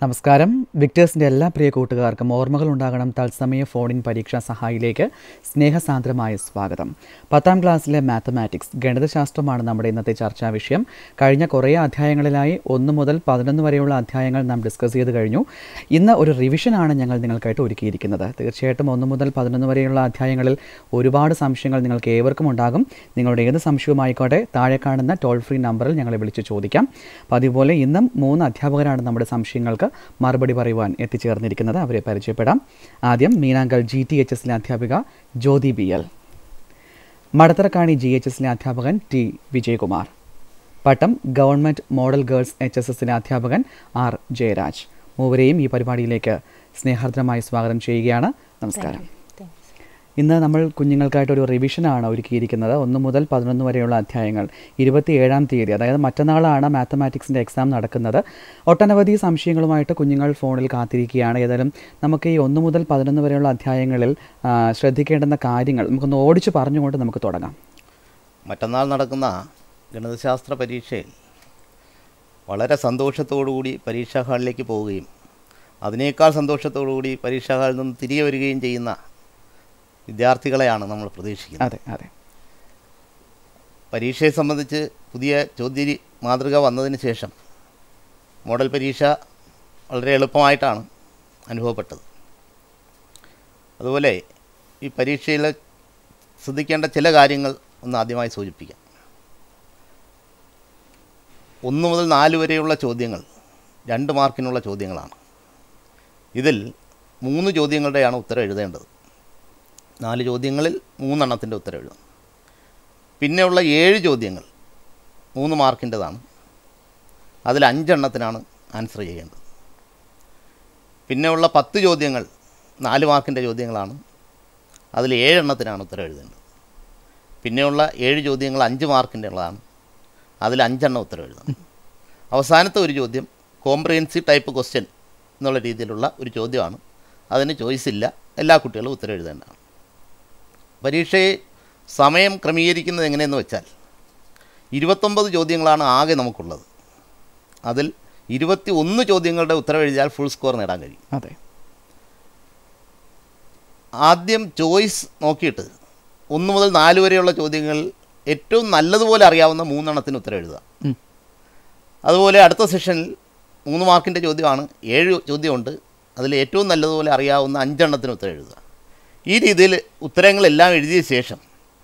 നമസ്കാരം വിക്ടേഴ്സിൻ്റെ എല്ലാ പ്രിയ കൂട്ടുകാർക്കും ഓർമ്മകൾ ഉണ്ടാകണം തത്സമയ ഫോണിൻ പരീക്ഷാ സഹായിലേക്ക് സ്നേഹസാന്ദ്രമായ സ്വാഗതം പത്താം ക്ലാസ്സിലെ മാത്തമാറ്റിക്സ് ഗണിതശാസ്ത്രമാണ് നമ്മുടെ ഇന്നത്തെ ചർച്ചാ വിഷയം കഴിഞ്ഞ കുറേ അധ്യായങ്ങളിലായി ഒന്ന് മുതൽ പതിനൊന്ന് വരെയുള്ള അധ്യായങ്ങൾ നാം ഡിസ്കസ് ചെയ്ത് കഴിഞ്ഞു ഇന്ന് ഒരു റിവിഷനാണ് ഞങ്ങൾ നിങ്ങൾക്കായിട്ട് ഒരുക്കിയിരിക്കുന്നത് തീർച്ചയായിട്ടും ഒന്ന് മുതൽ പതിനൊന്ന് വരെയുള്ള അധ്യായങ്ങളിൽ ഒരുപാട് സംശയങ്ങൾ നിങ്ങൾക്ക് ഏവർക്കും ഉണ്ടാകും നിങ്ങളുടെ ഏത് സംശയവുമായിക്കോട്ടെ താഴെ കാണുന്ന ടോൾ ഫ്രീ നമ്പറിൽ ഞങ്ങളെ വിളിച്ച് ചോദിക്കാം അപ്പോൾ അതുപോലെ ഇന്നും മൂന്ന് അധ്യാപകരാണ് നമ്മുടെ സംശയങ്ങൾക്ക് മറുപടി പറയുവാൻ എത്തിച്ചേർന്നിരിക്കുന്നത് അവരെ പരിചയപ്പെടാം ആദ്യം മീനാങ്കൽ ജി ടി എച്ച് എസിലെ അധ്യാപിക Jyothi B L Madatharakkani G H എസിലെ അധ്യാപകൻ T Vijayakumar Pattom government model girls H S എസിലെ അധ്യാപകൻ ആർ ജയരാജ് മൂവരെയും ഈ പരിപാടിയിലേക്ക് സ്നേഹാർദ്രമായി സ്വാഗതം ചെയ്യുകയാണ് നമസ്കാരം ഇന്ന് നമ്മൾ കുഞ്ഞുങ്ങൾക്കായിട്ടൊരു റിവിഷനാണ് ഒരുക്കിയിരിക്കുന്നത് ഒന്ന് മുതൽ പതിനൊന്ന് വരെയുള്ള അധ്യായങ്ങൾ ഇരുപത്തിയേഴാം തീയതി അതായത് മറ്റന്നാളാണ് മാത്തമാറ്റിക്സിൻ്റെ എക്സാം നടക്കുന്നത് ഒട്ടനവധി സംശയങ്ങളുമായിട്ട് കുഞ്ഞുങ്ങൾ ഫോണിൽ കാത്തിരിക്കുകയാണ് ഏതായാലും നമുക്ക് ഈ ഒന്ന് മുതൽ പതിനൊന്ന് വരെയുള്ള അധ്യായങ്ങളിൽ ആ, ശ്രദ്ധിക്കേണ്ടുന്ന കാര്യങ്ങൾ നമുക്കൊന്ന് ഓടിച്ച് പറഞ്ഞുകൊണ്ട് നമുക്ക് തുടങ്ങാം മറ്റന്നാൾ നടക്കുന്ന ഗണിതശാസ്ത്ര പരീക്ഷയിൽ വളരെ സന്തോഷത്തോടുകൂടി പരീക്ഷാ ഹാളിലേക്ക് പോവുകയും അതിനേക്കാൾ സന്തോഷത്തോടുകൂടി പരീക്ഷാ ഹാളിൽ നിന്ന് തിരികെ വരികയും ചെയ്യുന്ന വിദ്യാർത്ഥികളെയാണ് നമ്മൾ പ്രതീക്ഷിക്കുന്നത് അതെ അതെ പരീക്ഷയെ സംബന്ധിച്ച് പുതിയ ചോദ്യ മാതൃക വന്നതിന് ശേഷം മോഡൽ പരീക്ഷ വളരെ എളുപ്പമായിട്ടാണ് അനുഭവപ്പെട്ടത് അതുപോലെ ഈ പരീക്ഷയിൽ ശ്രദ്ധിക്കേണ്ട ചില കാര്യങ്ങൾ ഒന്ന് ആദ്യമായി സൂചിപ്പിക്കാം ഒന്ന് മുതൽ നാല് വരെയുള്ള ചോദ്യങ്ങൾ രണ്ട് മാർക്കിനുള്ള ചോദ്യങ്ങളാണ് ഇതിൽ മൂന്ന് ചോദ്യങ്ങളുടെയാണ് ഉത്തരം എഴുതേണ്ടത് നാല് ചോദ്യങ്ങളിൽ മൂന്നെണ്ണത്തിൻ്റെ ഉത്തരം എഴുതണം പിന്നെയുള്ള ഏഴ് ചോദ്യങ്ങൾ മൂന്ന് മാർക്കിൻ്റെതാണ് അതിൽ അഞ്ചെണ്ണത്തിനാണ് ആൻസർ ചെയ്യേണ്ടത് പിന്നെയുള്ള പത്ത് ചോദ്യങ്ങൾ നാല് മാർക്കിൻ്റെ ചോദ്യങ്ങളാണ് അതിൽ ഏഴെണ്ണത്തിനാണ് ഉത്തരം എഴുതേണ്ടത് പിന്നെയുള്ള ഏഴ് ചോദ്യങ്ങൾ അഞ്ച് മാർക്കിൻ്റെ ഉള്ളതാണ് അതിൽ അഞ്ചെണ്ണം ഉത്തരം എഴുതണം അവസാനത്തെ ഒരു ചോദ്യം കോംപ്രിഹെൻസീവ് ടൈപ്പ് ക്വസ്റ്റ്യൻ എന്നുള്ള രീതിയിലുള്ള ഒരു ചോദ്യമാണ് അതിന് ചോയ്സ് ഇല്ല എല്ലാ കുട്ടികളും ഉത്തരം എഴുതേണ്ടതാണ് പരീക്ഷയെ സമയം ക്രമീകരിക്കുന്നത് എങ്ങനെയെന്ന് വെച്ചാൽ ഇരുപത്തൊമ്പത് ചോദ്യങ്ങളാണ് ആകെ നമുക്കുള്ളത് അതിൽ ഇരുപത്തി ഒന്ന് ചോദ്യങ്ങളുടെ ഉത്തരം എഴുതിയാൽ ഫുൾ സ്കോർ നേടാൻ കഴിയും അതെ ആദ്യം ചോയ്സ് നോക്കിയിട്ട് ഒന്ന് മുതൽ നാല് വരെയുള്ള ചോദ്യങ്ങൾ ഏറ്റവും നല്ലതുപോലെ അറിയാവുന്ന മൂന്നെണ്ണത്തിന് ഉത്തരം എഴുതുക ഉം. അതുപോലെ അടുത്ത സെഷനിൽ മൂന്ന് മാർക്കിൻ്റെ ചോദ്യമാണ് ഏഴ് ചോദ്യമുണ്ട് അതിൽ ഏറ്റവും നല്ലതുപോലെ അറിയാവുന്ന അഞ്ചെണ്ണത്തിന് ഉത്തരം എഴുതുക ഈ രീതിയിൽ ഉത്തരങ്ങളെല്ലാം എഴുതിയ ശേഷം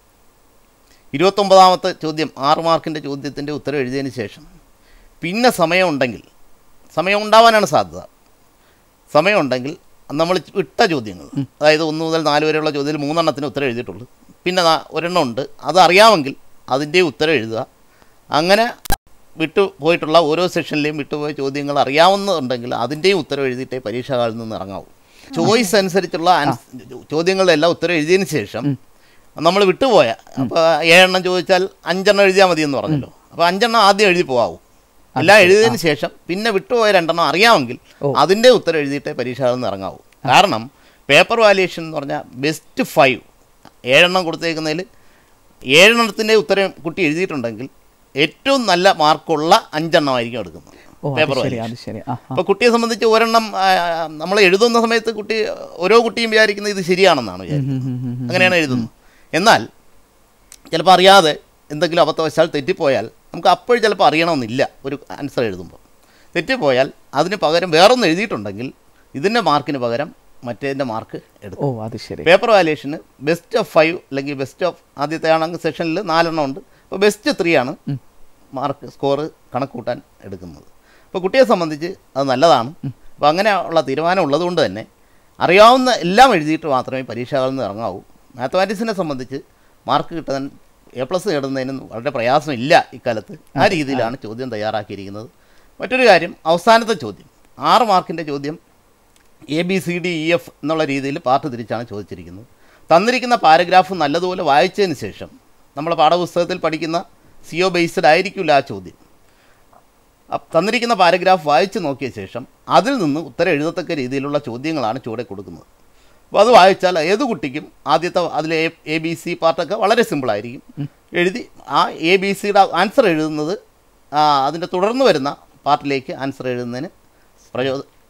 ഇരുപത്തൊമ്പതാമത്തെ ചോദ്യം ആറ് മാർക്കിൻ്റെ ചോദ്യത്തിൻ്റെ ഉത്തരം എഴുതിയതിന് ശേഷം പിന്നെ സമയമുണ്ടെങ്കിൽ സമയം ഉണ്ടാവാനാണ് സാധ്യത സമയമുണ്ടെങ്കിൽ നമ്മൾ വിട്ട ചോദ്യങ്ങൾ അതായത് ഒന്ന് മുതൽ നാല് വരെയുള്ള ചോദ്യത്തിൽ മൂന്നെണ്ണത്തിന് ഉത്തരം എഴുതിയിട്ടുള്ളൂ പിന്നെ നാ- ഒരെണ്ണം ഉണ്ട് അത് അറിയാമെങ്കിൽ അതിൻ്റെ ഉത്തരം എഴുതുക അങ്ങനെ വിട്ടു പോയിട്ടുള്ള ഓരോ സെഷനിലെയും വിട്ടുപോയ ചോദ്യങ്ങൾ അറിയാവുന്നതുണ്ടെങ്കിൽ അതിൻ്റെയും ഉത്തരം എഴുതിയിട്ടേ പരീക്ഷാ ഹാളിൽ നിന്ന് ഇറങ്ങാവൂ ചോയ്സ് അനുസരിച്ചുള്ള ആൻസ് ചോദ്യങ്ങളുടെ എല്ലാം ഉത്തരം എഴുതിയതിന് ശേഷം നമ്മൾ വിട്ടുപോയ അപ്പോൾ ഏഴെണ്ണം ചോദിച്ചാൽ അഞ്ചെണ്ണം എഴുതിയാൽ മതി എന്ന് പറഞ്ഞല്ലോ അപ്പോൾ അഞ്ചെണ്ണം ആദ്യം എഴുതി പോകാവൂ എല്ലാം എഴുതിയതിന് ശേഷം പിന്നെ വിട്ടുപോയ രണ്ടെണ്ണം അറിയാമെങ്കിൽ അതിൻ്റെ ഉത്തരം എഴുതിയിട്ടേ പരീക്ഷകളിൽ നിന്ന് ഇറങ്ങാവൂ കാരണം പേപ്പർ വാല്യുവേഷൻ എന്ന് പറഞ്ഞാൽ ബെസ്റ്റ് ഫൈവ് ഏഴെണ്ണം കൊടുത്തേക്കുന്നതിൽ ഏഴെണ്ണത്തിൻ്റെ ഉത്തരം കുട്ടി എഴുതിയിട്ടുണ്ടെങ്കിൽ ഏറ്റവും നല്ല മാർക്കുള്ള അഞ്ചെണ്ണമായിരിക്കും എടുക്കുന്നത് ഓ അത് പേപ്പർ ശരി വാല്യുവേഷൻ അത് ശരി ആ ആ അപ്പോൾ കുട്ടിയെ സംബന്ധിച്ച് ഒരെണ്ണം നമ്മൾ എഴുതുന്ന സമയത്ത് കുട്ടി ഓരോ കുട്ടിയും വിചാരിക്കുന്നത് ഇത് ശരിയാണെന്നാണ് വിചാരിക്കുന്നത് ഉം, ഉം, ഉം. അങ്ങനെയാണ് എഴുതുന്നത് എന്നാൽ ചിലപ്പോൾ അറിയാതെ എന്തെങ്കിലും അബദ്ധവശാൽ തെറ്റിപ്പോയാൽ നമുക്ക് അപ്പോഴും ചിലപ്പോൾ അറിയണമെന്നില്ല ഒരു ആൻസർ എഴുതുമ്പോൾ തെറ്റിപ്പോയാൽ അതിന് പകരം വേറൊന്ന് എഴുതിയിട്ടുണ്ടെങ്കിൽ ഇതിൻ്റെ മാർക്കിന് പകരം മറ്റേതിൻ്റെ മാർക്ക് എടുക്കും ഓ അത് ശരി പേപ്പർ വാല്യുവേഷന് ബെസ്റ്റ് ഓഫ് ഫൈവ് അല്ലെങ്കിൽ ബെസ്റ്റ് ഓഫ് ആദ്യത്തെ ആണെങ്കിൽ സെഷനിൽ നാലെണ്ണം ഉണ്ട് അപ്പോൾ ബെസ്റ്റ് ത്രീ ആണ് മാർക്ക് സ്കോർ കണക്ക് കൂട്ടാൻ എടുക്കുന്നത് അപ്പോൾ കുട്ടിയെ സംബന്ധിച്ച് അത് നല്ലതാണ് അപ്പോൾ അങ്ങനെയുള്ള തീരുമാനം ഉള്ളതുകൊണ്ട് തന്നെ അറിയാവുന്ന എല്ലാം എഴുതിയിട്ട് മാത്രമേ പരീക്ഷകളിൽ നിന്ന് ഇറങ്ങാവൂ മാത്തമാറ്റിക്സിനെ സംബന്ധിച്ച് മാർക്ക് കിട്ടാൻ എ പ്ലസ് നേടുന്നതിന് വളരെ പ്രയാസമില്ല ഇക്കാലത്ത് ആ രീതിയിലാണ് ചോദ്യം തയ്യാറാക്കിയിരിക്കുന്നത് മറ്റൊരു കാര്യം അവസാനത്തെ ചോദ്യം ആറ് മാർക്കിൻ്റെ ചോദ്യം A B C D E F എന്നുള്ള രീതിയിൽ പാർട്ട് തിരിച്ചാണ് ചോദിച്ചിരിക്കുന്നത് തന്നിരിക്കുന്ന പാരഗ്രാഫ് നല്ലതുപോലെ വായിച്ചതിന് ശേഷം നമ്മൾ പാഠപുസ്തകത്തിൽ പഠിക്കുന്ന സിഒ ബേസ്ഡ് ആയിരിക്കില്ല ആ ചോദ്യം അപ്പ് തന്നിരിക്കുന്ന പാരഗ്രാഫ് വായിച്ച് നോക്കിയ ശേഷം അതിൽ നിന്ന് ഉത്തരം എഴുതത്തക്ക രീതിയിലുള്ള ചോദ്യങ്ങളാണ് ചുവടെ കൊടുക്കുന്നത് അപ്പോൾ അത് വായിച്ചാൽ ഏത് കുട്ടിക്കും ആദ്യത്തെ അതിലെ എ ബി സി പാർട്ടൊക്കെ വളരെ സിമ്പിളായിരിക്കും എഴുതി ആ എ ബി സിയുടെ ആൻസർ എഴുതുന്നത് ആ, അതിൻ്റെ തുടർന്ന് വരുന്ന പാർട്ടിലേക്ക് ആൻസർ എഴുതുന്നതിന് പ്രചോ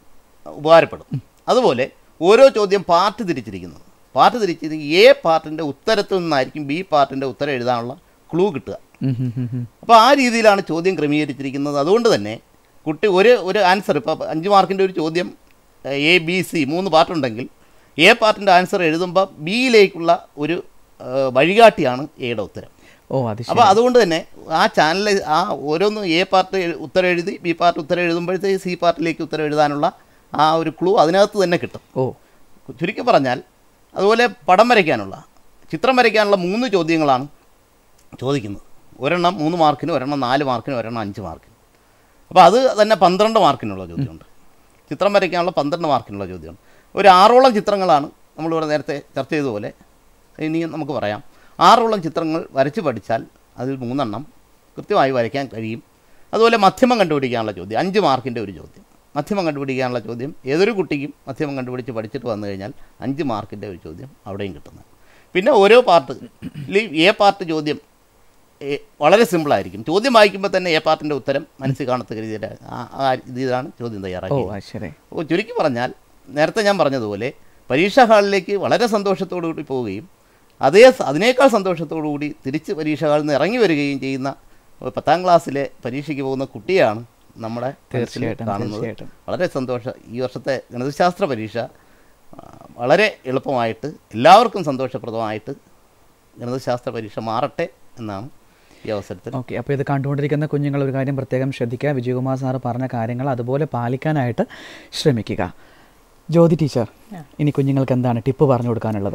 ഉപകാരപ്പെടും അതുപോലെ ഓരോ ചോദ്യം പാർട്ട് തിരിച്ചിരിക്കുന്നത് പാർട്ട് തിരിച്ചിരിക്കുന്നത് എ പാർട്ടിൻ്റെ ഉത്തരത്തിൽ നിന്നായിരിക്കും ബി പാർട്ടിൻ്റെ ഉത്തരം എഴുതാനുള്ള ക്ലൂ കിട്ടുക ഉം, ഉം, ഉം, ഉം. അപ്പോൾ ആ രീതിയിലാണ് ചോദ്യം ക്രമീകരിച്ചിരിക്കുന്നത് അതുകൊണ്ട് തന്നെ കുട്ടി ഒരു ഒരു ആൻസർ ഇപ്പോൾ അഞ്ച് മാർക്കിൻ്റെ ഒരു ചോദ്യം എ ബി സി മൂന്ന് പാർട്ടുണ്ടെങ്കിൽ എ പാർട്ടിൻ്റെ ആൻസർ എഴുതുമ്പോൾ ബിയിലേക്കുള്ള ഒരു ആ, വഴികാട്ടിയാണ് എയുടെ ഉത്തരം ഓ അത് ശരി അപ്പോൾ അതുകൊണ്ട് തന്നെ ആ ചാനലിൽ ആ ഓരോന്നും എ പാർട്ട് എഴു- ഉത്തരം എഴുതി ബി പാർട്ട് ഉത്തരം എഴുതുമ്പോഴത്തേക്ക് സി പാർട്ടിലേക്ക് ഉത്തരം എഴുതാനുള്ള ആ ഒരു ക്ലൂ അതിനകത്ത് തന്നെ കിട്ടും ഓ ചുരുക്കി പറഞ്ഞാൽ അതുപോലെ പടം വരയ്ക്കാനുള്ള ചിത്രം വരയ്ക്കാനുള്ള മൂന്ന് ചോദ്യങ്ങളാണ് ചോദിക്കുന്നത് ഒരെണ്ണം മൂന്ന് മാർക്കിന് ഒരെണ്ണം നാല് മാർക്കിന് ഒരെണ്ണം അഞ്ച് മാർക്കിന് അപ്പോൾ അത് തന്നെ പന്ത്രണ്ട് മാർക്കിനുള്ള ചോദ്യമുണ്ട് ചിത്രം വരയ്ക്കാനുള്ള പന്ത്രണ്ട് മാർക്കിനുള്ള ചോദ്യമുണ്ട് ഒരു ആറോളം ചിത്രങ്ങളാണ് നമ്മളിവിടെ നേരത്തെ ചർച്ച ചെയ്തതുപോലെ ഇനിയും നമുക്ക് പറയാം ആറോളം ചിത്രങ്ങൾ വരച്ച് പഠിച്ചാൽ അതിൽ മൂന്നെണ്ണം കൃത്യമായി വരയ്ക്കാൻ കഴിയും അതുപോലെ മധ്യമം കണ്ടുപിടിക്കാനുള്ള ചോദ്യം അഞ്ച് മാർക്കിൻ്റെ ഒരു ചോദ്യം മധ്യമം കണ്ടുപിടിക്കാനുള്ള ചോദ്യം ഏതൊരു കുട്ടിക്കും മധ്യമം കണ്ടുപിടിച്ച് പഠിച്ചിട്ട് വന്നു കഴിഞ്ഞാൽ അഞ്ച് മാർക്കിൻ്റെ ഒരു ചോദ്യം അവിടെയും കിട്ടുന്നത് പിന്നെ ഓരോ പാർട്ട് എ പാർട്ട് ചോദ്യം ഏ, വളരെ സിമ്പിളായിരിക്കും ചോദ്യം വായിക്കുമ്പോൾ തന്നെ എ പാർട്ടിൻ്റെ ഉത്തരം മനസ്സിൽ കാണത്തക്ക രീതിയിൽ ആ ആ രീതിയിലാണ് ചോദ്യം ഓ തയ്യാറാക്കിയത് അത് ശരി അപ്പോൾ ചുരുക്കി പറഞ്ഞാൽ നേരത്തെ ഞാൻ പറഞ്ഞതുപോലെ പരീക്ഷാ ഹാളിലേക്ക് വളരെ സന്തോഷത്തോടു കൂടി പോവുകയും അതേ സ- അതിനേക്കാൾ സന്തോഷത്തോടു കൂടി തിരിച്ച് പരീക്ഷാ ഹാളിൽ നിന്ന് ഇറങ്ങി വരികയും ചെയ്യുന്ന ഒരു പത്താം ക്ലാസ്സിലെ പരീക്ഷയ്ക്ക് പോകുന്ന കുട്ടിയാണ് നമ്മുടെ മനസ്സിൽ തീർച്ചയായിട്ടും കാണുന്നത് തീർച്ചയായിട്ടും വളരെ സന്തോഷം ഈ വർഷത്തെ ഗണിതശാസ്ത്ര പരീക്ഷ ആ, വളരെ എളുപ്പമായിട്ട് എല്ലാവർക്കും സന്തോഷപ്രദമായിട്ട് ഗണിതശാസ്ത്ര പരീക്ഷ മാറട്ടെ എന്നാണ് ഈ അവസരത്തിൽ ഓക്കെ അപ്പോൾ ഇത് കണ്ടുകൊണ്ടിരിക്കുന്ന കുഞ്ഞുങ്ങൾ ഒരു കാര്യം പ്രത്യേകം ശ്രദ്ധിക്കുക വിജയകുമാർ സാറ് പറഞ്ഞ കാര്യങ്ങൾ അതുപോലെ പാലിക്കാനായിട്ട് ശ്രമിക്കുക ജ്യോതി ടീച്ചർ ഇനി കുഞ്ഞുങ്ങൾക്ക് എന്താണ് ടിപ്പ് പറഞ്ഞു കൊടുക്കാനുള്ളത്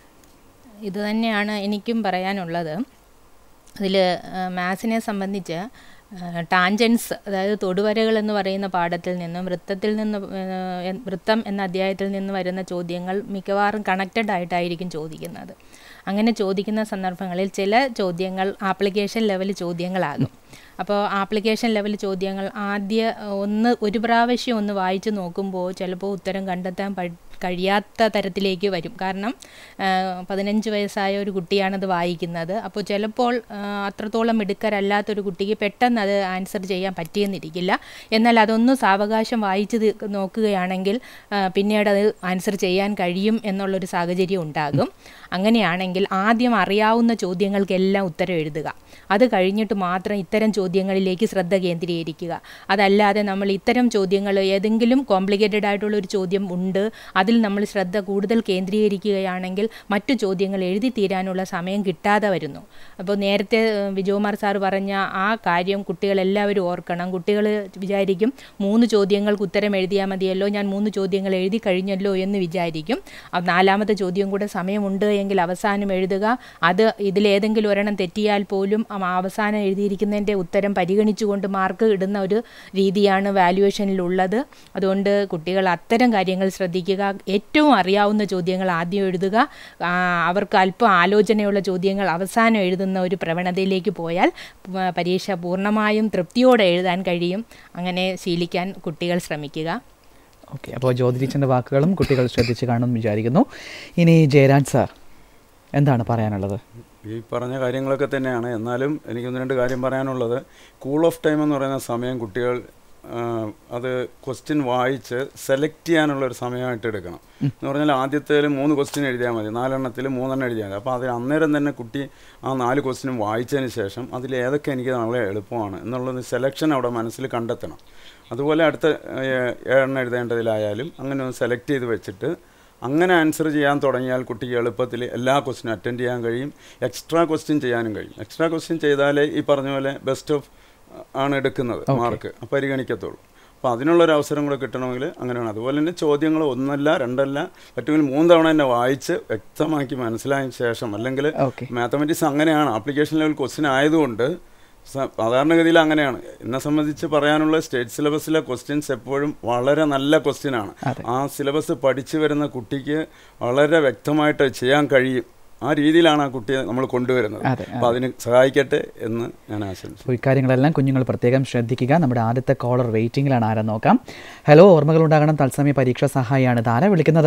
ഇത് തന്നെയാണ് എനിക്കും പറയാനുള്ളത് അതിൽ മാത്സിനെ സംബന്ധിച്ച് ടാൻജൻസ് അതായത് തൊടുവരകൾ എന്ന് പറയുന്ന പാഠത്തിൽ നിന്നും വൃത്തത്തിൽ നിന്ന് ഏഹ്, വൃത്തം എന്ന അധ്യായത്തിൽ നിന്ന് വരുന്ന ചോദ്യങ്ങൾ മിക്കവാറും കണക്റ്റഡ് ആയിട്ടായിരിക്കും ചോദിക്കുന്നത് അങ്ങനെ ചോദിക്കുന്ന സന്ദർഭങ്ങളിൽ ചില ചോദ്യങ്ങൾ ആപ്ലിക്കേഷൻ ലെവൽ ചോദ്യങ്ങളാകും അപ്പോൾ ആപ്ലിക്കേഷൻ ലെവൽ ചോദ്യങ്ങൾ ആദ്യ ഒന്ന് ഒരു പ്രാവശ്യം ഒന്ന് വായിച്ചു നോക്കുമ്പോൾ ചിലപ്പോൾ ഉത്തരം കണ്ടെത്താൻ പ- കഴിയാത്ത തരത്തിലേക്ക് വരും കാരണം ആ, പതിനഞ്ച് വയസ്സായ ഒരു കുട്ടിയാണത് വായിക്കുന്നത് അപ്പോൾ ചിലപ്പോൾ ആ, അത്രത്തോളം മിടുക്കരല്ലാത്തൊരു കുട്ടിക്ക് പെട്ടെന്ന് അത് ആൻസർ ചെയ്യാൻ പറ്റിയെന്നിരിക്കില്ല എന്നാൽ അതൊന്ന് സാവകാശം വായിച്ച് തീ- നോക്കുകയാണെങ്കിൽ ആ, പിന്നീട് അത് ആൻസർ ചെയ്യാൻ കഴിയും എന്നുള്ളൊരു സാഹചര്യം ഉണ്ടാകും അങ്ങനെയാണെങ്കിൽ ആദ്യം അറിയാവുന്ന ചോദ്യങ്ങൾക്കെല്ലാം ഉത്തരം എഴുതുക അത് കഴിഞ്ഞിട്ട് മാത്രം ഇത്തരം ചോദ്യങ്ങളിലേക്ക് ശ്രദ്ധ കേന്ദ്രീകരിക്കുക അതല്ലാതെ നമ്മൾ ഇത്തരം ചോദ്യങ്ങൾ ഏതെങ്കിലും കോംപ്ലിക്കേറ്റഡ് ആയിട്ടുള്ള ഒരു ചോദ്യം ഉണ്ട് അതിൽ നമ്മൾ ശ്രദ്ധ കൂടുതൽ കേന്ദ്രീകരിക്കുകയാണെങ്കിൽ മറ്റു ചോദ്യങ്ങൾ എഴുതി തീരാനുള്ള സമയം കിട്ടാതെ വരുന്നു അപ്പോൾ നേരത്തെ ഏഹ്, വിജയകുമാർ സാർ പറഞ്ഞ ആ കാര്യം കുട്ടികളെല്ലാവരും ഓർക്കണം കുട്ടികൾ വിചാരിക്കും മൂന്ന് ചോദ്യങ്ങൾക്ക് ഉത്തരം എഴുതിയാൽ മതിയല്ലോ ഞാൻ മൂന്ന് ചോദ്യങ്ങൾ എഴുതി കഴിഞ്ഞല്ലോ എന്ന് വിചാരിക്കും അത് നാലാമത്തെ ചോദ്യം കൂടെ സമയമുണ്ട് എങ്കിൽ അവസാനം എഴുതുക അത് ഇതിലേതെങ്കിലും ഒരെണ്ണം തെറ്റിയാൽ പോലും ആ അവസാനം എഴുതിയിരിക്കുന്നതിൻ്റെ ഉത്തരം പരിഗണിച്ചുകൊണ്ട് മാർക്ക് ഇടുന്ന ഒരു രീതിയാണ് വാല്യുവേഷനിലുള്ളത് അതുകൊണ്ട് കുട്ടികൾ അത്തരം കാര്യങ്ങൾ ശ്രദ്ധിക്കുക ഏറ്റവും അറിയാവുന്ന ചോദ്യങ്ങൾ ആദ്യം എഴുതുക ആ, അവർക്ക് അല്പം ആലോചനയുള്ള ചോദ്യങ്ങൾ അവസാനം എഴുതുന്ന ഒരു പ്രവണതയിലേക്ക് പോയാൽ പ- പരീക്ഷ പൂർണ്ണമായും തൃപ്തിയോടെ എഴുതാൻ കഴിയും അങ്ങനെ ശീലിക്കാൻ കുട്ടികൾ ശ്രമിക്കുക ഓക്കെ അപ്പോൾ ജ്യോതി ടീച്ചറിൻ്റെ വാക്കുകളും കുട്ടികൾ ശ്രദ്ധിച്ച് കാണുമെന്ന് വിചാരിക്കുന്നു ഇനി ജയരാജ് സാർ എന്താണ് പറയാനുള്ളത് ഈ പറഞ്ഞ കാര്യങ്ങളൊക്കെ തന്നെയാണ് എന്നാലും എനിക്കൊന്ന് രണ്ട് കാര്യം പറയാനുള്ളത് കൂൾ ഓഫ് ടൈം എന്ന് പറയുന്ന സമയം കുട്ടികൾ ആ, അത് ക്വസ്റ്റ്യൻ വായിച്ച് സെലക്ട് ചെയ്യാനുള്ള ഒരു സമയമായിട്ട് എടുക്കണം എന്ന് പറഞ്ഞാൽ ആദ്യത്തേൽ മൂന്ന് ക്വസ്റ്റ്യൻ എഴുതിയാൽ മതി നാലെണ്ണത്തിൽ മൂന്നെണ്ണം എഴുതിയാൽ മതി അപ്പോൾ അതിൽ അന്നേരം തന്നെ കുട്ടി ആ നാല് ക്വസ്റ്റ്യനും വായിച്ചതിന് ശേഷം അതിൽ ഏതൊക്കെ എനിക്ക് നല്ല എളുപ്പമാണ് എന്നുള്ളത് സെലക്ഷൻ അവിടെ മനസ്സിൽ കണ്ടെത്തണം അതുപോലെ അടുത്ത ഏ- ഏഴെണ്ണം എഴുതേണ്ടതിലായാലും അങ്ങനെ ഒന്ന് സെലക്ട് ചെയ്ത് വെച്ചിട്ട് അങ്ങനെ ആൻസർ ചെയ്യാൻ തുടങ്ങിയാൽ കുട്ടിക്ക് എളുപ്പത്തിൽ എല്ലാ ക്വസ്റ്റിനും അറ്റൻഡ് ചെയ്യാൻ കഴിയും എക്സ്ട്രാ ക്വസ്റ്റ്യൻ ചെയ്യാനും കഴിയും എക്സ്ട്രാ ക്വസ്റ്റ്യൻ ചെയ്താലേ ഈ പറഞ്ഞ പോലെ ബെസ്റ്റ് ഓഫ് ആണ് എടുക്കുന്നത് മാർക്ക് പരിഗണിക്കത്തുള്ളൂ അപ്പോൾ അതിനുള്ളൊരു അവസരം കൂടെ കിട്ടണമെങ്കിൽ അങ്ങനെയാണ് അതുപോലെ തന്നെ ചോദ്യങ്ങൾ ഒന്നല്ല രണ്ടല്ല പറ്റുമെങ്കിൽ മൂന്ന് തവണ തന്നെ വായിച്ച് വ്യക്തമാക്കി മനസ്സിലായതിനു ശേഷം അല്ലെങ്കിൽ ഓക്കെ മാത്തമെറ്റിക്സ് അങ്ങനെയാണ് ആപ്ലിക്കേഷൻ ലെവൽ ക്വസ്റ്റ്യൻ ആയതുകൊണ്ട് സ- സാധാരണഗതിയിൽ അങ്ങനെയാണ് എന്നെ സംബന്ധിച്ച് പറയാനുള്ള സ്റ്റേറ്റ് സിലബസിലെ ക്വസ്റ്റ്യൻസ് എപ്പോഴും വളരെ നല്ല ക്വസ്റ്റ്യൻ ആണ് അതെ. ആ സിലബസ് പഠിച്ചു വരുന്ന കുട്ടിക്ക് വളരെ വ്യക്തമായിട്ട് ചെയ്യാൻ കഴിയും ആ രീതിയിലാണ് ആ കുട്ടിയെ നമ്മൾ കൊണ്ടുവരുന്നത് അതെ, അപ്പോൾ അതിന് സഹായിക്കട്ടെ എന്ന് ഞാൻ ആശംസിക്കുന്നു അപ്പോൾ ഇക്കാര്യങ്ങളെല്ലാം കുഞ്ഞുങ്ങൾ പ്രത്യേകം ശ്രദ്ധിക്കുക നമ്മുടെ ആദ്യത്തെ കോളർ വെയിറ്റിംഗിലാണ് ആരെന്ന് നോക്കാം ഹലോ ഓർമ്മകൾ ഉണ്ടാകണം തത്സമയ പരീക്ഷാ സഹായിയാണ് ഇതാരാ വിളിക്കുന്നത്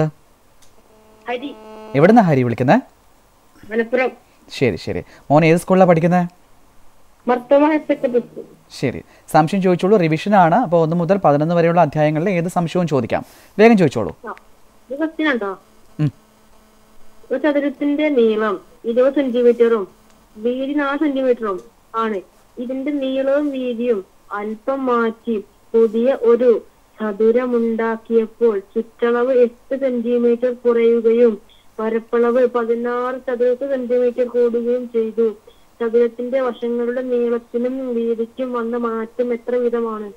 ഹരി എവിടുന്നാ ഹരി വിളിക്കുന്നത് മലപ്പുറം ശരി ശരി മോൻ ഏത് സ്കൂളിലാണ് പഠിക്കുന്നത് വർത്തമാന സെക്രട്ടറി ശരി സംശയം ചോദിച്ചോളൂ റിവിഷനാണ് അപ്പോൾ ഒന്ന് മുതൽ പതിനൊന്ന് വരെയുള്ള അധ്യായങ്ങളിൽ ഏത് സംശയവും ചോദിക്കാം വേഗം ചോദിച്ചോളൂ ഇത് ക്വസ്റ്റ്യൻ ഉണ്ടോ ഉം. ഒരു ചതുരത്തിന്റെ നീളം ഇരുപത് സെന്റിമീറ്ററും വീതി നാല് സെന്റിമീറ്ററും ആണ് ഇതിന്റെ നീളവും വീതിയും അല്പം മാറ്റി പുതിയ ഒരു ചതുരമുണ്ടാക്കിയപ്പോൾ ചുറ്റളവ് എട്ട് സെന്റിമീറ്റർ കുറയുകയും പരപ്പളവ് പതിനാറ് ചതുരത്ത് സെന്റിമീറ്റർ കൂടുകയും ചെയ്തു ചതുരത്തിന്റെ വശങ്ങളുടെ നീളത്തിനും വീതിക്കും വന്ന മാറ്റം എത്ര വിധമാണ്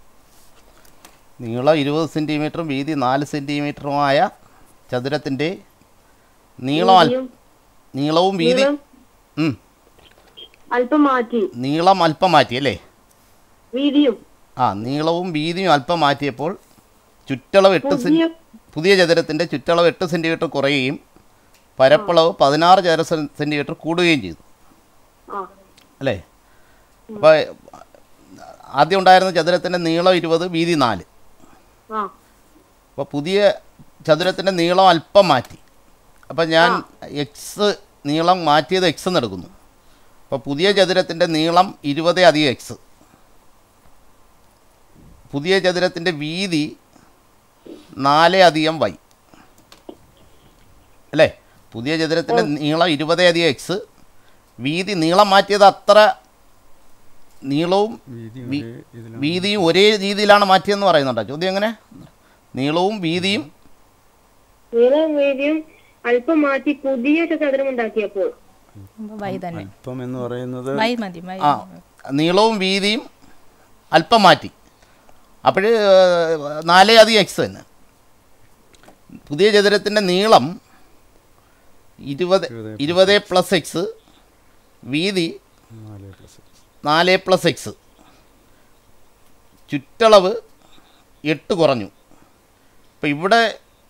നീളം ഇരുപത് സെൻറ്റിമീറ്ററും വീതി നാല് സെൻറ്റിമീറ്ററുമായ ചതുരത്തിൻ്റെ നീളം അൽ- വീതിയും നീളവും വീതി നീളം ഉം. അല്പം മാറ്റി നീളം അല്പം മാറ്റി അല്ലേ വീതിയും ആ നീളവും വീതിയും അല്പം മാറ്റിയപ്പോൾ ചുറ്റളവ് എട്ട് സെൻ പുതിയ പുതിയ ചതുരത്തിൻ്റെ ചുറ്റളവ് എട്ട് സെൻറ്റിമീറ്റർ കുറയുകയും പരപ്പളവ് പതിനാറ് ചതുര സെൻ- സെൻറ്റിമീറ്റർ കൂടുകയും ചെയ്തു ആ അല്ലേ അപ്പോൾ ആദ്യം ഉണ്ടായിരുന്ന ചതുരത്തിൻ്റെ നീളം ഇരുപത് വീതി നാല് ആ അപ്പോൾ പുതിയ ചതുരത്തിൻ്റെ നീളം അല്പം മാറ്റി അപ്പോൾ ഞാൻ എക്സ് നീളം മാറ്റിയത് എക്സ് എന്ന് എടുക്കുന്നു അപ്പോൾ പുതിയ ചതുരത്തിൻ്റെ നീളം ഇരുപത് അധികം എക്സ് പുതിയ ചതുരത്തിൻ്റെ വീതി നാല് അധികം വൈ അല്ലേ പുതിയ ചതുരത്തിൻ്റെ നീളം ഇരുപത് അധികം എക്സ് വീതി നീളം മാറ്റിയത് അത്ര നീളവും വീതി വി- ഒരേ ഇതിലാണ്. വീതിയും ഒരേ രീതിയിലാണ് മാറ്റിയെന്ന് പറയുന്നുണ്ടോ ചോദ്യം എങ്ങനെ നീളവും വീതിയും നീളവും വീതിയും അല്പം മാറ്റി പുതിയ ചതുരം ഉണ്ടാക്കിയപ്പോൾ വൈ തന്നെ അല്പം എന്ന് പറയുന്നത് വൈ മതി വൈ ആ നീളവും വീതിയും അല്പം മാറ്റി അപ്പോൾ നാലേ അധികം എക്സ് തന്നെ പുതിയ ചതുരത്തിൻ്റെ നീളം ഇരുപത് ഇരുപത് പ്ലസ് എക്സ് വീതി നാല് പ്ലസ് എക്സ്. നാല് പ്ലസ് എക്സ് ചുറ്റളവ് എട്ട് കുറഞ്ഞു അപ്പം ഇവിടെ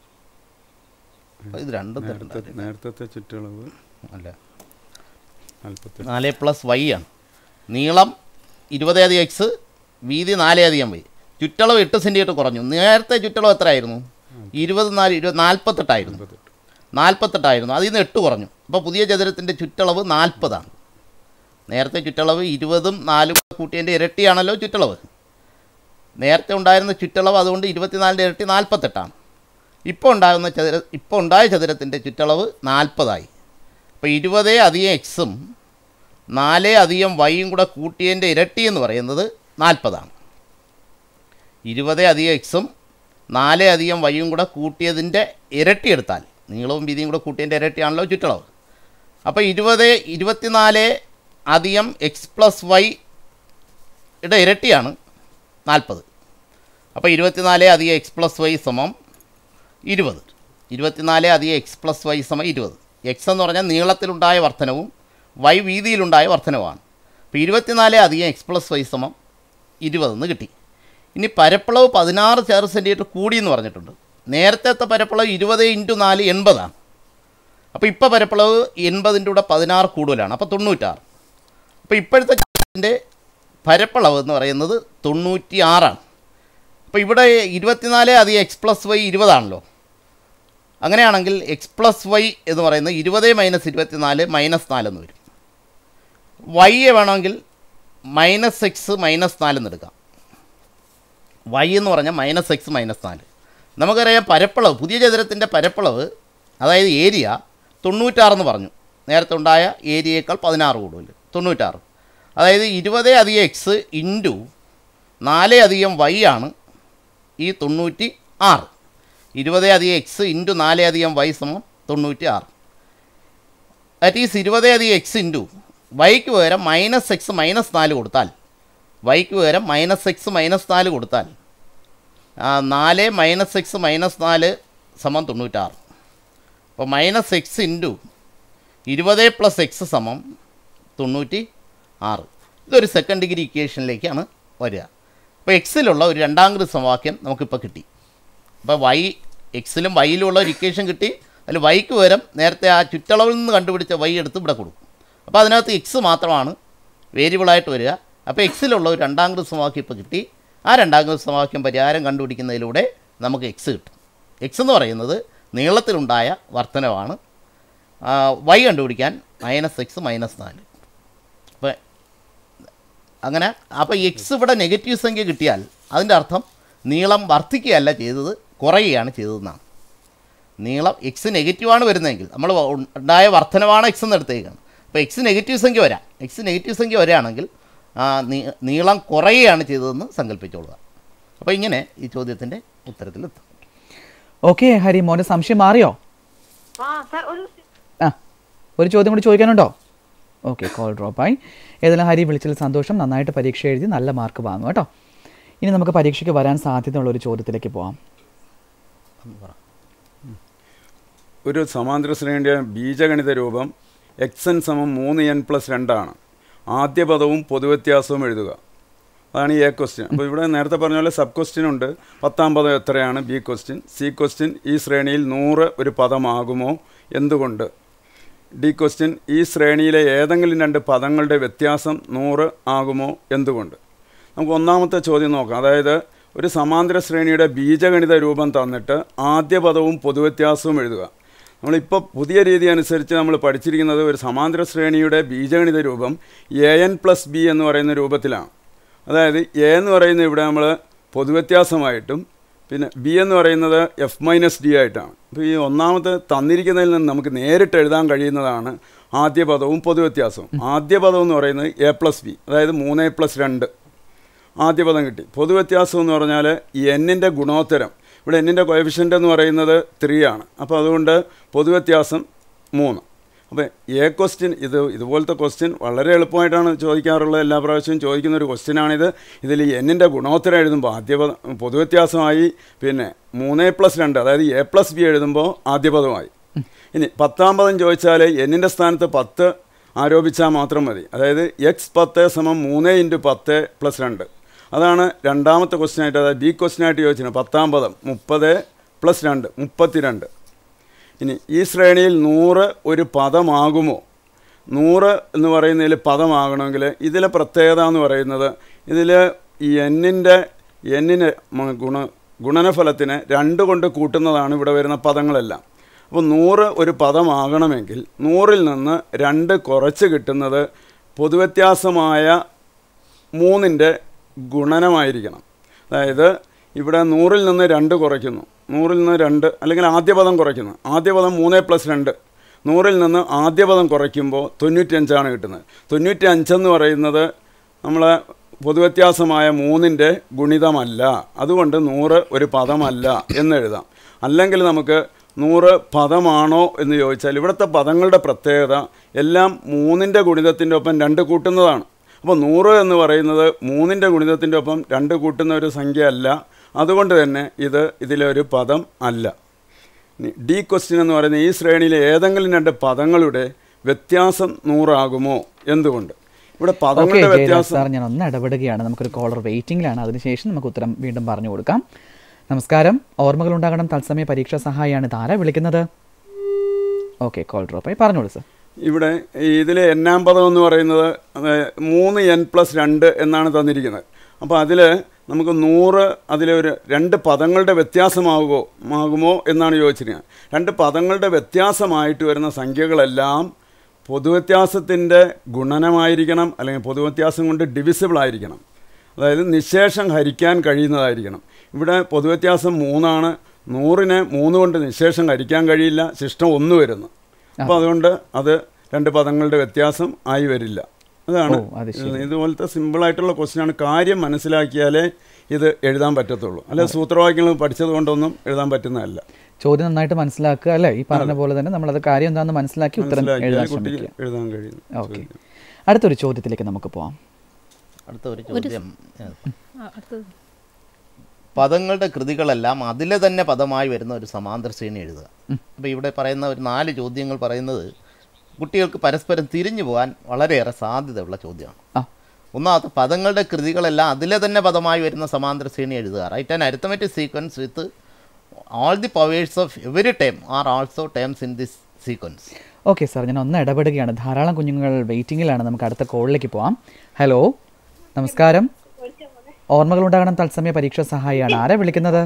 ഇത് രണ്ടും നേരത്തെ തരുന്നത് നേരത്തെ ചുറ്റളവ് അല്ല നാൽപ്പത്തി നാല് പ്ലസ് വൈ ആണ് നീളം ഇരുപത് അധികം എക്സ് വീതി നാല് അധികം വൈ ചുറ്റളവ് എട്ട് സെൻറ്റിമീറ്റർ കുറഞ്ഞു നേരത്തെ ചുറ്റളവ് എത്രയായിരുന്നു ഇരുപത് നാല് ഇരുപത് നാൽപ്പത്തെട്ടായിരുന്നു അമ്പത്തെട്ട് നാൽപ്പത്തെട്ടായിരുന്നു അതിൽ നിന്ന് എട്ട് കുറഞ്ഞു അപ്പോൾ പുതിയ ചതുരത്തിൻ്റെ ചുറ്റളവ് നാൽപ്പതാണ് നേരത്തെ ചുറ്റളവ് ഇരുപതും നാലും കൂടെ കൂട്ടിയതിൻ്റെ ഇരട്ടിയാണല്ലോ ചുറ്റളവ് നേരത്തെ ഉണ്ടായിരുന്ന ചുറ്റളവ് അതുകൊണ്ട് ഇരുപത്തിനാലിൻ്റെ ഇരട്ടി നാൽപ്പത്തെട്ടാണ് ഇപ്പോൾ ഉണ്ടാകുന്ന ചതുര ഇപ്പോൾ ഉണ്ടായ ചതുരത്തിൻ്റെ ചുറ്റളവ് നാൽപ്പതായി അപ്പോൾ ഇരുപതേ അധികം എക്സും നാലേ അധികം വൈയും കൂടെ കൂട്ടിയതിൻ്റെ ഇരട്ടി എന്ന് പറയുന്നത് നാൽപ്പതാണ് ഇരുപതേ അധികം എക്സും നാലേ അധികം വൈയും കൂടെ കൂട്ടിയതിൻ്റെ ഇരട്ടി എടുത്താൽ നീളവും വീതിയും കൂടെ കൂട്ടിയതിൻ്റെ ഇരട്ടിയാണല്ലോ ചുറ്റളവ് അപ്പോൾ ഇരുപത് ഇരുപത്തിനാല് അധികം എക്സ് പ്ലസ് വൈ യുടെ ഇരട്ടിയാണ് നാൽപ്പത് അപ്പോൾ ഇരുപത്തിനാല് അധികം എക്സ് പ്ലസ് വൈ സമം ഇരുപത് ഇരുപത്തിനാല് അധികം എക്സ് പ്ലസ് വൈ സമം ഇരുപത് എക്സ് എന്ന് പറഞ്ഞാൽ നീളത്തിലുണ്ടായ വർധനവും വൈ വീതിയിലുണ്ടായ വർധനവുമാണ് അപ്പോൾ ഇരുപത്തിനാല് അധികം എക്സ് പ്ലസ് വൈ സമം ഇരുപതെന്ന് കിട്ടി ഇനി പരപ്പളവ് പതിനാറ് ചേർ സെൻറ്റിമീറ്റർ കൂടി എന്ന് പറഞ്ഞിട്ടുണ്ട് നേരത്തെ പരപ്പളവ് ഇരുപത് ഇൻറ്റു നാല് എൺപതാണ് അപ്പോൾ ഇപ്പോൾ പരപ്പളവ് എൺപതിൻ്റെ കൂടെ പതിനാറ് കൂടുതലാണ് അപ്പോൾ തൊണ്ണൂറ്റാറ് അപ്പോൾ ഇപ്പോഴത്തെ ൻ്റെ പരപ്പളവ് എന്ന് പറയുന്നത് തൊണ്ണൂറ്റി ആറാണ് അപ്പോൾ ഇവിടെ ഇരുപത്തിനാല് അധികം എക്സ് പ്ലസ് വൈ ഇരുപതാണല്ലോ അങ്ങനെയാണെങ്കിൽ എക്സ് പ്ലസ് വൈ എന്ന് പറയുന്നത് ഇരുപത് മൈനസ് ഇരുപത്തിനാല് മൈനസ് നാലെന്ന് വരും വൈയെ വേണമെങ്കിൽ മൈനസ് എക്സ് മൈനസ് നാലെന്ന് എടുക്കാം വൈ എന്ന് പറഞ്ഞാൽ മൈനസ് എക്സ് മൈനസ് നാല് നമുക്കറിയാം പരപ്പളവ് പുതിയ ചതുരത്തിൻ്റെ പരപ്പളവ് അതായത് ഏരിയ തൊണ്ണൂറ്റാറെന്ന് പറഞ്ഞു നേരത്തെ ഉണ്ടായ ഏരിയയേക്കാൾ പതിനാറ് കൂടുതൽ തൊണ്ണൂറ്റാറ് അതായത് ഇരുപത് അധികം എക്സ് ഇൻറ്റു നാല് അധികം വൈ ആണ് ഈ തൊണ്ണൂറ്റി ആറ് ഇരുപത് അധികം എക്സ് ഇൻറ്റു നാല് അധികം വൈ സമം തൊണ്ണൂറ്റി ആറ് ദാറ്റ് ഈസ് ഇരുപത് അധികം എക്സ് ഇൻറ്റു വൈക്ക് പകരം മൈനസ് എക്സ് മൈനസ് നാല് കൊടുത്താൽ വൈക്ക് പകരം മൈനസ് എക്സ് മൈനസ് നാല് കൊടുത്താൽ ആ, നാല് മൈനസ് എക്സ് മൈനസ് നാല് സമം തൊണ്ണൂറ്റാറ് അപ്പോൾ മൈനസ് എക്സ് ഇൻറ്റു ഇരുപത് പ്ലസ് എക്സ് സമം തൊണ്ണൂറ്റി ആറ് ഇതൊരു സെക്കൻഡ് ഡിഗ്രി ഇക്വേഷനിലേക്കാണ് വരിക അപ്പോൾ എക്സിലുള്ള ഒരു രണ്ടാം ഗ്രൂപ്പ് സമവാക്യം നമുക്കിപ്പോൾ കിട്ടി അപ്പോൾ വൈ എക്സിലും വൈയിലുള്ള ഒരു ഇക്വേഷൻ കിട്ടി അതിൽ വൈക്ക് പകരം നേരത്തെ ആ ചുറ്റളവിൽ നിന്ന് കണ്ടുപിടിച്ച വൈ എടുത്ത് ഇവിടെ കൊടുക്കും അപ്പോൾ അതിനകത്ത് എക്സ് മാത്രമാണ് വേരിയബിളായിട്ട് വരിക അപ്പോൾ എക്സിലുള്ള ഒരു രണ്ടാം ഗ്രൂപ്പ് സമവാക്യം ഇപ്പോൾ കിട്ടി ആ രണ്ടാം ഗ്രൂപ്പ് സമവാക്യം പരിഹാരം കണ്ടുപിടിക്കുന്നതിലൂടെ നമുക്ക് എക്സ് കിട്ടും എക്സ് എന്ന് പറയുന്നത് നീളത്തിലുണ്ടായ വർധനവാണ് വൈ കണ്ടുപിടിക്കാൻ മൈനസ് എക്സ് മൈനസ് നാല് അപ്പോൾ അങ്ങനെ അപ്പോൾ എക്സ് ഇവിടെ നെഗറ്റീവ് സംഖ്യ കിട്ടിയാൽ അതിൻ്റെ അർത്ഥം നീളം വർദ്ധിക്കുകയല്ല ചെയ്തത് കുറയുകയാണ് ചെയ്തതെന്നാണ് നീളം എക്സ് നെഗറ്റീവാണ് വരുന്നതെങ്കിൽ നമ്മൾ ഉണ്ടായ വർധനവാണ് എക്സ് എന്ന് എടുത്തേക്കാണ് അപ്പോൾ എക്സ് നെഗറ്റീവ് സംഖ്യ വരാം എക്സ് നെഗറ്റീവ് സംഖ്യ വരികയാണെങ്കിൽ ആ, നീ- നീളം കുറയുകയാണ് ചെയ്തതെന്ന് സങ്കല്പിച്ചോളുക അപ്പോൾ ഇങ്ങനെ ഈ ചോദ്യത്തിൻ്റെ ഉത്തരത്തിലെത്തും ഓക്കെ ഹരി മോൻ്റെ സംശയം മാറിയോ ആ സാർ ഒരു ആ ഒരു ചോദ്യം കൂടി ചോദിക്കാനുണ്ടോ ഓക്കെ കോൾ ഡ്രോപ്പായി ഏതെല്ലാം ഹരി വിളിച്ചതിൽ സന്തോഷം നന്നായിട്ട് പരീക്ഷ എഴുതി നല്ല മാർക്ക് വാങ്ങും കേട്ടോ ഇനി നമുക്ക് പരീക്ഷയ്ക്ക് വരാൻ സാധ്യതയുള്ള ഒരു ചോദ്യത്തിലേക്ക് പോവാം ഒരു സമാന്തര ശ്രേണിയുടെ ബീജഗണിത രൂപം എക്സ് എൻ സമം മൂന്ന് എൻ പ്ലസ് രണ്ടാണ് ആദ്യ പദവും പൊതുവ്യത്യാസവും എഴുതുക അതാണ് ഈ എ ക്വസ്റ്റ്യൻ അപ്പോൾ ഇവിടെ നേരത്തെ പറഞ്ഞ പോലെ സബ് ക്വസ്റ്റ്യൻ ഉണ്ട് പത്താം പദം എത്രയാണ് ബി ക്വസ്റ്റ്യൻ സി ക്വസ്റ്റ്യൻ ഈ ശ്രേണിയിൽ നൂറ് ഒരു പദമാകുമോ എന്തുകൊണ്ട് ഡി ക്വസ്റ്റ്യൻ ഈ ശ്രേണിയിലെ ഏതെങ്കിലും രണ്ട് പദങ്ങളുടെ വ്യത്യാസം നൂറ് ആകുമോ എന്തുകൊണ്ട് നമുക്ക് ഒന്നാമത്തെ ചോദ്യം നോക്കാം അതായത് ഒരു സമാന്തര ശ്രേണിയുടെ ബീജഗണിത രൂപം തന്നിട്ട് ആദ്യ പദവും പൊതുവ്യത്യാസവും എഴുതുക നമ്മളിപ്പോൾ പുതിയ രീതി അനുസരിച്ച് നമ്മൾ പഠിച്ചിരിക്കുന്നത് ഒരു സമാന്തര ശ്രേണിയുടെ ബീജഗണിത രൂപം എ എൻ പ്ലസ് ബി എന്ന് പറയുന്ന രൂപത്തിലാണ് അതായത് എ എന്ന് പറയുന്നത് ഇവിടെ നമ്മൾ പൊതുവ്യത്യാസമായിട്ടും പിന്നെ ബി എന്ന് പറയുന്നത് എഫ് മൈനസ് ഡി ആയിട്ടാണ് അപ്പോൾ ഈ ഒന്നാമത്തെ തന്നിരിക്കുന്നതിൽ നിന്ന് നമുക്ക് നേരിട്ട് എഴുതാൻ കഴിയുന്നതാണ് ആദ്യ പദവും പൊതുവ്യത്യാസവും ആദ്യ പദം എന്ന് പറയുന്നത് എ പ്ലസ് ബി അതായത് മൂന്ന് പ്ലസ് രണ്ട് ആദ്യ പദം കിട്ടി പൊതുവ്യത്യാസം എന്ന് പറഞ്ഞാൽ ഈ എന്നിൻ്റെ ഗുണോത്തരം ഇവിടെ എന്നിൻ്റെ കോയഫിഷ്യൻ്റ് എന്ന് പറയുന്നത് ത്രീ ആണ് അപ്പോൾ അതുകൊണ്ട് പൊതുവ്യത്യാസം മൂന്ന് അപ്പോൾ എ ക്വസ്റ്റ്യൻ ഇത് ഇതുപോലത്തെ ക്വസ്റ്റ്യൻ വളരെ എളുപ്പമായിട്ടാണ് ചോദിക്കാറുള്ളത് എല്ലാ പ്രാവശ്യവും ചോദിക്കുന്ന ഒരു ക്വസ്റ്റ്യനാണിത് ഇതിൽ എന്നിൻ്റെ ഗുണോത്തരം എഴുതുമ്പോൾ ആദ്യ പദം പൊതുവ്യത്യാസമായി പിന്നെ മൂന്ന് പ്ലസ് രണ്ട് അതായത് എ പ്ലസ് ബി എഴുതുമ്പോൾ ആദ്യ പദമായി ഇനി പത്താം പദം ചോദിച്ചാൽ എന്നിൻ്റെ സ്ഥാനത്ത് പത്ത് ആരോപിച്ചാൽ മാത്രം മതി അതായത് എക്സ് പത്ത് സമം മൂന്ന് ഇൻറ്റു പത്ത് പ്ലസ് രണ്ട് അതാണ് രണ്ടാമത്തെ ക്വസ്റ്റ്യൻ ആയിട്ട് അതായത് ബി ക്വസ്റ്റ്യൻ ആയിട്ട് ചോദിച്ചത് പത്താം പദം മുപ്പത് പ്ലസ് രണ്ട് മുപ്പത്തിരണ്ട് ഇനി ഈ ശ്രേണിയിൽ നൂറ് ഒരു പദമാകുമോ നൂറ് എന്ന് പറയുന്നതിൽ പദമാകണമെങ്കിൽ ഇതിലെ പ്രത്യേകത എന്ന് പറയുന്നത് ഇതിൽ ഈ എന്നിൻ്റെ എന്നിന് മ- ഗുണ ഗുണനഫലത്തിന് രണ്ട് കൊണ്ട് കൂട്ടുന്നതാണ് ഇവിടെ വരുന്ന പദങ്ങളെല്ലാം അപ്പോൾ നൂറ് ഒരു പദമാകണമെങ്കിൽ നൂറിൽ നിന്ന് രണ്ട് കുറച്ച് കിട്ടുന്നത് പൊതുവ്യത്യാസമായ മൂന്നിൻ്റെ ഗുണനമായിരിക്കണം അതായത് ഇവിടെ നൂറിൽ നിന്ന് രണ്ട് കുറയ്ക്കുന്നു നൂറിൽ നിന്ന് രണ്ട് അല്ലെങ്കിൽ ആദ്യ പദം കുറയ്ക്കുന്നു ആദ്യ പദം മൂന്ന് പ്ലസ് രണ്ട് നൂറിൽ നിന്ന് ആദ്യ പദം കുറയ്ക്കുമ്പോൾ തൊണ്ണൂറ്റഞ്ചാണ് കിട്ടുന്നത് തൊണ്ണൂറ്റി അഞ്ചെന്ന് പറയുന്നത് നമ്മളെ പൊതുവ്യത്യാസമായ മൂന്നിൻ്റെ ഗുണിതമല്ല അതുകൊണ്ട് നൂറ് ഒരു പദമല്ല എന്ന് എഴുതാം അല്ലെങ്കിൽ നമുക്ക് നൂറ് പദമാണോ എന്ന് ചോദിച്ചാൽ ഇവിടുത്തെ പദങ്ങളുടെ പ്രത്യേകത എല്ലാം മൂന്നിൻ്റെ ഗുണിതത്തിൻ്റെ ഒപ്പം രണ്ട് കൂട്ടുന്നതാണ് അപ്പോൾ നൂറ് എന്ന് പറയുന്നത് മൂന്നിൻ്റെ ഗുണിതത്തിൻ്റെ ഒപ്പം രണ്ട് കൂട്ടുന്ന ഒരു സംഖ്യ അല്ല അതുകൊണ്ട് തന്നെ ഇത് ഇതിലൊരു പദം അല്ല ഇനി ഡി ക്വസ്റ്റ്യൻ എന്ന് പറയുന്ന ഈ ശ്രേണിയിലെ ഏതെങ്കിലും രണ്ട് പദങ്ങളുടെ വ്യത്യാസം നൂറാകുമോ എന്തുകൊണ്ട് ഇവിടെ ഓക്കെ പദങ്ങളുടെ ജയരാജ് വ്യത്യാസം സാർ ഞാൻ ഒന്ന് ഇടപെടുകയാണ് നമുക്കൊരു കോളർ വെയിറ്റിംഗിലാണ് അതിനുശേഷം നമുക്ക് ഉത്തരം വീണ്ടും പറഞ്ഞു കൊടുക്കാം നമസ്കാരം ഓർമ്മകൾ ഉണ്ടാകണം തത്സമയ പരീക്ഷാ സഹായിയാണ് ഇതാരാ വിളിക്കുന്നത് ഓക്കെ കോൾ ഡ്രോപ്പായി പറഞ്ഞോളൂ സാർ ഇവിടെ ഇതിൽ എന്നാം പദം എന്ന് പറയുന്നത് അത് മൂന്ന് എൻ പ്ലസ് രണ്ട് എന്നാണ് തന്നിരിക്കുന്നത് അപ്പോൾ അതിൽ നമുക്ക് നൂറ് അതിലൊരു രണ്ട് പദങ്ങളുടെ വ്യത്യാസമാകുമോ ആകുമോ എന്നാണ് ചോദിച്ചിരിക്കുന്നത് രണ്ട് പദങ്ങളുടെ വ്യത്യാസമായിട്ട് വരുന്ന സംഖ്യകളെല്ലാം പൊതുവ്യത്യാസത്തിൻ്റെ ഗുണനമായിരിക്കണം അല്ലെങ്കിൽ പൊതുവ്യത്യാസം കൊണ്ട് ഡിവിസിബിൾ ആയിരിക്കണം അതായത് നിശേഷം ഹരിക്കാൻ കഴിയുന്നതായിരിക്കണം ഇവിടെ പൊതുവ്യത്യാസം മൂന്നാണ് നൂറിന് മൂന്ന് കൊണ്ട് നിശേഷം ഹരിക്കാൻ കഴിയില്ല ശിഷ്ടം ഒന്ന് വരുന്നു അപ്പോൾ അതുകൊണ്ട് അത് രണ്ട് പദങ്ങളുടെ വ്യത്യാസം ആയി വരില്ല അതാണ് ഓ, അത് ശരി. ഇതുപോലത്തെ സിമ്പിളായിട്ടുള്ള ക്വസ്റ്റ്യനാണ് കാര്യം മനസ്സിലാക്കിയാലേ ഇത് എഴുതാൻ പറ്റത്തുള്ളൂ അല്ലെ സൂത്രവാക്യങ്ങൾ പഠിച്ചത് കൊണ്ടൊന്നും എഴുതാൻ പറ്റുന്നതല്ല ചോദ്യം നന്നായിട്ട് മനസ്സിലാക്കുക അല്ലേ ഈ പറഞ്ഞ പോലെ തന്നെ നമ്മളത് കാര്യം എന്താണെന്ന് മനസ്സിലാക്കി ഉത്തരം എഴുതാൻ മനസ്സിലാക്കിയാൽ കുട്ടിക്ക് ശ്രമിക്കുക എഴുതാൻ കഴിയുന്നു ഓക്കെ അടുത്തൊരു ചോദ്യത്തിലേക്ക് നമുക്ക് പോവാം അടുത്ത ഒരു ചോദ്യം ആ, അടുത്തത് പദങ്ങളുടെ കൃതികളെല്ലാം അതിലെ തന്നെ പദമായി വരുന്ന ഒരു സമാന്തര ശ്രേണി എഴുതുക അപ്പോൾ ഇവിടെ പറയുന്ന ഒരു നാല് ചോദ്യങ്ങൾ പറയുന്നത് കുട്ടികൾക്ക് പരസ്പരം തിരിഞ്ഞു പോകാൻ വളരെയേറെ സാധ്യതയുള്ള ചോദ്യമാണ് ആ ഒന്നാമത്തെ പദങ്ങളുടെ കൃതികളെല്ലാം അതിലെ തന്നെ പദമായി വരുന്ന സമാന്തര ശ്രേണി എഴുതുക write and arithmetic sequence with all the powers of every term are also terms in this sequence okay sir ഞാൻ ഒന്ന് ഇടപെടുകയാണ് ധാരാളം കുഞ്ഞുങ്ങൾ വെയിറ്റിംഗിലാണ് നമുക്ക് അടുത്ത കോളിലേക്ക് പോവാം ഹലോ നമസ്കാരം ഓർമ്മകൾ ഉണ്ടാകണം തത്സമയ പരീക്ഷാ സഹായിയാണ് ആരാ വിളിക്കുന്നത്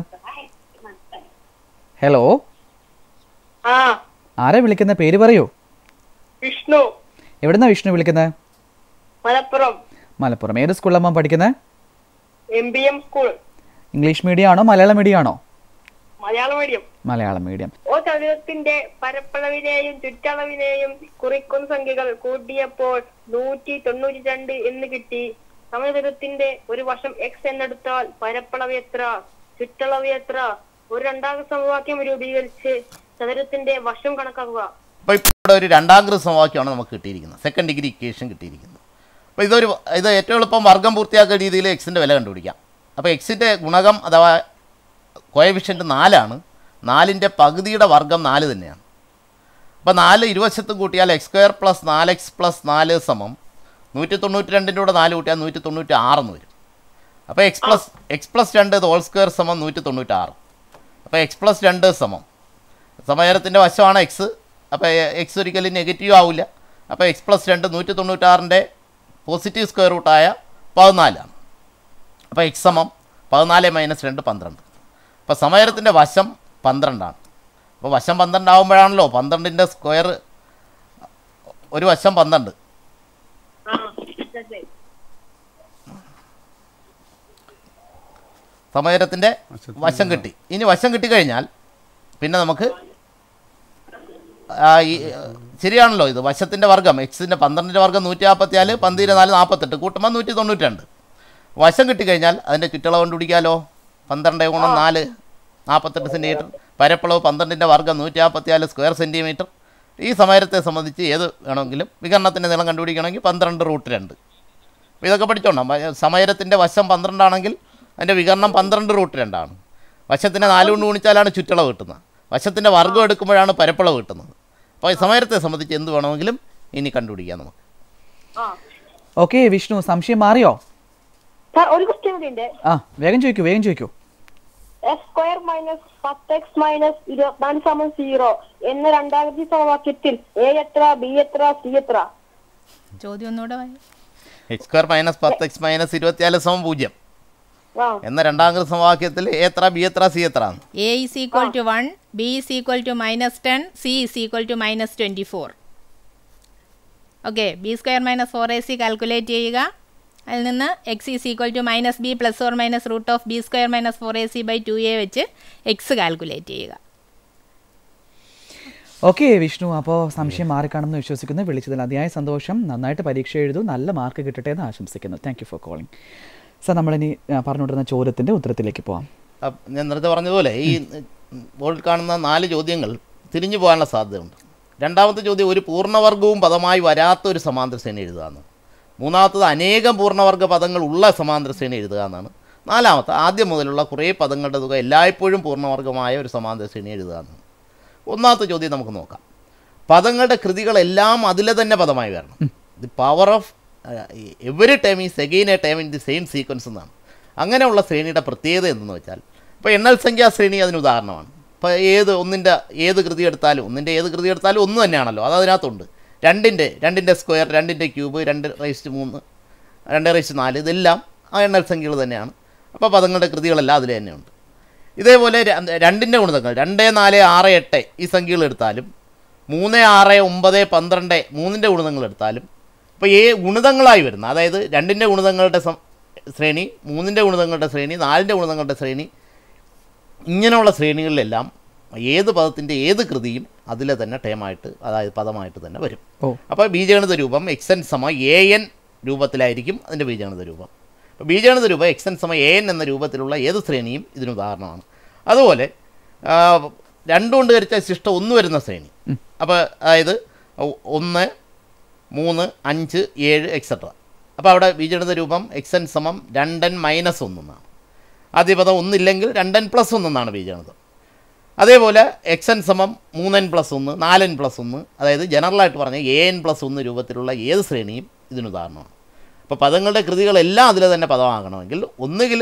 ഹലോ ആ ആരാ വിളിക്കുന്ന പേര് പറയൂ വിഷ്ണു എവിടുന്നാ വിഷ്ണു വിളിക്കുന്നത് മലപ്പുറം മലപ്പുറം ഏത് സ്കൂളിലാണ് മോൻ പഠിക്കുന്നത് M B M school English medium ആണോ മലയാളം മീഡിയം ആണോ മലയാള മീഡിയം മലയാളം മീഡിയം ഓ ചതുരത്തിന്റെ പരപ്പളവിനെയും ചുറ്റളവിനെയും കുറിക്കുന്ന സംഖ്യകൾ കൂട്ടിയപ്പോൾ നൂറ്റി തൊണ്ണൂറ്റി രണ്ട് എന്ന് കിട്ടി സമചതുരത്തിന്റെ ഒരു വശം എക്സ് എന്നെടുത്താൽ പരപ്പളവ് എത്ര ചുറ്റളവ് എത്ര ഒരു രണ്ടാം സമവാക്യം രൂപീകരിച്ച് ചതുരത്തിന്റെ വശം കണക്കാക്കുക അപ്പോൾ ഇപ്പോൾ ഇവിടെ ഒരു രണ്ടാംഗ്ര സമവാക്യമാണ് നമുക്ക് കിട്ടിയിരിക്കുന്നത് സെക്കൻഡ് ഡിഗ്രി ഇക്വേഷൻ കിട്ടിയിരിക്കുന്നത് അപ്പോൾ ഇതൊരു ഇത് ഏറ്റവും എളുപ്പം വർഗം പൂർത്തിയാക്കുന്ന രീതിയിൽ എക്സിൻ്റെ വില കണ്ടുപിടിക്കാം അപ്പോൾ എക്സിൻ്റെ ഗുണകം അഥവാ കോയഫിഷ്യൻ്റ് നാലാണ് നാലിൻ്റെ പകുതിയുടെ വർഗം നാല് തന്നെയാണ് അപ്പോൾ നാല് ഇരുവശത്തും കൂട്ടിയാൽ എക്സ് സ്ക്വയർ പ്ലസ് നാല് എക്സ് പ്ലസ് നാല് സമം നൂറ്റി തൊണ്ണൂറ്റി രണ്ടിൻ്റെ കൂടെ നാല് കൂട്ടിയാൽ നൂറ്റി തൊണ്ണൂറ്റി ആറെന്ന് വരും അപ്പോൾ എക്സ് പ്ലസ് എക്സ് പ്ലസ് രണ്ട് ഹോൾ സ്ക്വയർ സമം നൂറ്റി തൊണ്ണൂറ്റി ആറ് അപ്പോൾ എക്സ് പ്ലസ് രണ്ട് സമം സമയത്തിൻ്റെ വശമാണ് എക്സ് അപ്പോൾ എക്സ് ഒരിക്കലും നെഗറ്റീവ് ആവില്ല അപ്പോൾ എക്സ് പ്ലസ് രണ്ട് നൂറ്റി തൊണ്ണൂറ്റാറിൻ്റെ പോസിറ്റീവ് സ്ക്വയർ റൂട്ടായ പതിനാലാണ് അപ്പോൾ എക്സ് സമം പതിനാല് മൈനസ് രണ്ട് പന്ത്രണ്ട് അപ്പോൾ സമയത്തിൻ്റെ വശം പന്ത്രണ്ടാണ് അപ്പോൾ വശം പന്ത്രണ്ടാവുമ്പോഴാണല്ലോ പന്ത്രണ്ടിൻ്റെ സ്ക്വയർ ഒരു വശം പന്ത്രണ്ട് ആ മനസ്സിലായി. സമയത്തിൻ്റെ വശം കിട്ടി ഇനി വശം കിട്ടിക്കഴിഞ്ഞാൽ പിന്നെ നമുക്ക് ആ, ഈ, ശരിയാണല്ലോ ഇത് വശത്തിൻ്റെ വർഗം എക്സിൻ്റെ പന്ത്രണ്ടിൻ്റെ വർഗം നൂറ്റി നാൽപ്പത്തിനാല് പന്തിര് നാല് നാൽപ്പത്തെട്ട് കൂട്ടുമ്പോൾ നൂറ്റി തൊണ്ണൂറ്റി രണ്ട് വശം കിട്ടിക്കഴിഞ്ഞാൽ അതിൻ്റെ ചുറ്റളവ് കണ്ടുപിടിക്കാമല്ലോ പന്ത്രണ്ട് ഗുണം നാല് നാൽപ്പത്തെട്ട് സെൻറ്റിമീറ്റർ പരപ്പളവ് പന്ത്രണ്ടിൻ്റെ വർഗം നൂറ്റി നാൽപ്പത്തിനാല് സ്ക്വയർ സെൻറ്റിമീറ്റർ ഈ സമയത്തെ സംബന്ധിച്ച് ഏത് വേണമെങ്കിലും വികരണത്തിൻ്റെ നീളം കണ്ടുപിടിക്കണമെങ്കിൽ പന്ത്രണ്ട് റൂട്ട് രണ്ട് അപ്പോൾ ഇതൊക്കെ പഠിച്ചോണം സമയത്തിൻ്റെ വശം പന്ത്രണ്ടാണെങ്കിൽ അതിൻ്റെ വികരണം പന്ത്രണ്ട് റൂട്ട് രണ്ടാണ് വശത്തിനെ നാല് കൊണ്ട് ഗുണിച്ചാലാണ് ചുറ്റളവ് കിട്ടുന്നത് വശത്തിൻ്റെ വർഗ്ഗം എടുക്കുമ്പോഴാണ് പരപ്പളവ് കിട്ടുന്നത് അപ്പോൾ ഈ സമയത്തെ സംബന്ധിച്ച് എന്ത് വേണമെങ്കിലും ഇനി കണ്ടുപിടിക്കാം നമുക്ക് ആ ഓക്കെ വിഷ്ണു സംശയം മാറിയോ സാർ ഒരു ക്വസ്റ്റ്യൻ കൂടി ഉണ്ട് ആ വേഗം ചോദിക്കൂ വേഗം ചോദിക്കൂ എക്സ് സ്ക്വയർ മൈനസ് പത്ത് എക്സ് മൈനസ് ഇരുപത്തിനാല് സമം സീറോ എന്ന രണ്ടാമത്തെ സമവാക്യത്തിൽ എ എത്ര ബി എത്ര സി എത്ര ചോദ്യം ഒന്നുകൂടെ വായി എക്സ് സ്ക്വയർ മൈനസ് പത്ത് എക്സ് മൈനസ് ഇരുപത്തിനാല് സമം പൂജ്യം ആ എന്ന രണ്ടാം സമവാക്യത്തിൽ എ എത്ര ബി എത്ര സി എത്ര ആണ് a is equal to one b is equal to minus ten c is equal to minus twenty four okay b square minus four A c calculate ചെയ്യുക അതിൽ നിന്ന് x is equal to minus B plus or minus root of b square minus four A C by two a വെച്ച് x calculate ചെയ്യുക okay Vishnu അപ്പോൾ സംശയം മാറിക്കാണെന്ന് വിശ്വസിക്കുന്നു വിളിച്ചതിൽ അതിയായ സന്തോഷം നന്നായിട്ട് പരീക്ഷ എഴുതൂ നല്ല മാർക്ക് കിട്ടട്ടെ എന്ന് ആശംസിക്കുന്നു thank you for calling sir നമ്മളിനി ആ, പറഞ്ഞുകൊണ്ടിരുന്ന ചോദ്യത്തിൻ്റെ ഉത്തരത്തിലേക്ക് പോവാം അപ്പ് ഞാൻ നേരത്തെ പറഞ്ഞതുപോലെ ഈ ബോർഡിൽ കാണുന്ന നാല് ചോദ്യങ്ങൾ തിരിഞ്ഞു പോകാനുള്ള സാധ്യതയുണ്ട് രണ്ടാമത്തെ ചോദ്യം ഒരു പൂർണ്ണവർഗവും പദമായി വരാത്ത ഒരു സമാന്തര ശ്രേണി എഴുതുക എന്നാണ് മൂന്നാമത്തത് അനേകം പൂർണ്ണവർഗ പദങ്ങൾ ഉള്ള സമാന്തര ശ്രേണി എഴുതുക എന്നാണ് നാലാമത്തെ ആദ്യം മുതലുള്ള കുറേ പദങ്ങളുടെ തുക എല്ലായ്പ്പോഴും പൂർണ്ണവർഗമായ ഒരു സമാന്തര ശ്രേണി എഴുതുക എന്നാണ് ഒന്നാമത്തെ ചോദ്യം നമുക്ക് നോക്കാം പദങ്ങളുടെ കൃതികളെല്ലാം അതിലെ തന്നെ പദമായി വരണം the power of every time is again a time in the same sequence എന്നാണ് അങ്ങനെയുള്ള ശ്രേണിയുടെ പ്രത്യേകത എന്തെന്ന് വെച്ചാൽ ഇപ്പോൾ എണ്ണൽ സംഖ്യാ ശ്രേണി അതിന് ഉദാഹരണമാണ് ഇപ്പോൾ ഏത് ഒന്നിൻ്റെ ഏത് കൃതി എടുത്താലും ഒന്നിൻ്റെ ഏത് കൃതി എടുത്താലും ഒന്ന് തന്നെയാണല്ലോ അത് അതിനകത്തുണ്ട് രണ്ടിൻ്റെ രണ്ടിൻ്റെ സ്ക്വയർ രണ്ടിൻ്റെ ക്യൂബ് രണ്ട് റൈസ്റ്റ് മൂന്ന് രണ്ട് റൈസ്റ്റ് നാല് ഇതെല്ലാം ആ എണ്ണൽ സംഖ്യകൾ തന്നെയാണ് അപ്പോൾ പദങ്ങളുടെ കൃതികളെല്ലാം അതിൽ തന്നെയുണ്ട് ഇതേപോലെ ര- രണ്ടിൻ്റെ ഗുണിതങ്ങൾ രണ്ട് നാല് ആറ് എട്ട് ഈ സംഖ്യകൾ എടുത്താലും മൂന്ന് ആറ് ഒമ്പത് പന്ത്രണ്ട് മൂന്നിൻ്റെ ഗുണിതങ്ങൾ എടുത്താലും ഇപ്പോൾ ഈ ഗുണിതങ്ങളായി വരുന്ന അതായത് രണ്ടിൻ്റെ ഗുണിതങ്ങളുടെ സം- ശ്രേണി മൂന്നിൻ്റെ ഗുണിതങ്ങളുടെ ശ്രേണി നാലിൻ്റെ ഗുണിതങ്ങളുടെ ശ്രേണി ഇങ്ങനെയുള്ള ശ്രേണികളിലെല്ലാം ഏത് പദത്തിൻ്റെ ഏത് കൃതിയും അതിലെ തന്നെ ടേമായിട്ട് അതായത് പദമായിട്ട് തന്നെ വരും ഓ അപ്പോൾ ബീജഗണിത രൂപം എക്സ് എൻ സമ എ എൻ രൂപത്തിലായിരിക്കും അതിൻ്റെ ബീജഗണിത രൂപം അപ്പോൾ ബീജഗണിത രൂപം എക്സ് എൻ സമ എ എൻ എന്ന രൂപത്തിലുള്ള ഏത് ശ്രേണിയും ഇതിന് ഉദാഹരണമാണ് അതുപോലെ ആ, രണ്ടും കൊണ്ട് ധരിച്ച ശിഷ്ടം ഒന്ന് വരുന്ന ശ്രേണി അപ്പോൾ അതായത് ഒ- ഒന്ന് മൂന്ന് അഞ്ച് ഏഴ് എക്സെട്ര അപ്പോൾ അവിടെ ബീജഗണിത രൂപം എക്സ് എൻ സമം രണ്ടൻ മൈനസ് ഒന്നെന്നാണ് ആദ്യ പദം ഒന്നില്ലെങ്കിൽ രണ്ടൻ പ്ലസ് ഒന്നെന്നാണ് ബീജഗണിതം അതേപോലെ എക്സ് എൻ സമം മൂന്നൻ പ്ലസ് ഒന്ന് നാലൻ പ്ലസ് ഒന്ന് അതായത് ജനറലായിട്ട് പറഞ്ഞ എ എൻ പ്ലസ് ഒന്ന് രൂപത്തിലുള്ള ഏത് ശ്രേണിയും ഇതിന് ഉദാഹരണമാണ് അപ്പോൾ പദങ്ങളുടെ കൃതികളെല്ലാം അതിൽ തന്നെ പദമാകണമെങ്കിൽ ഒന്നുകിൽ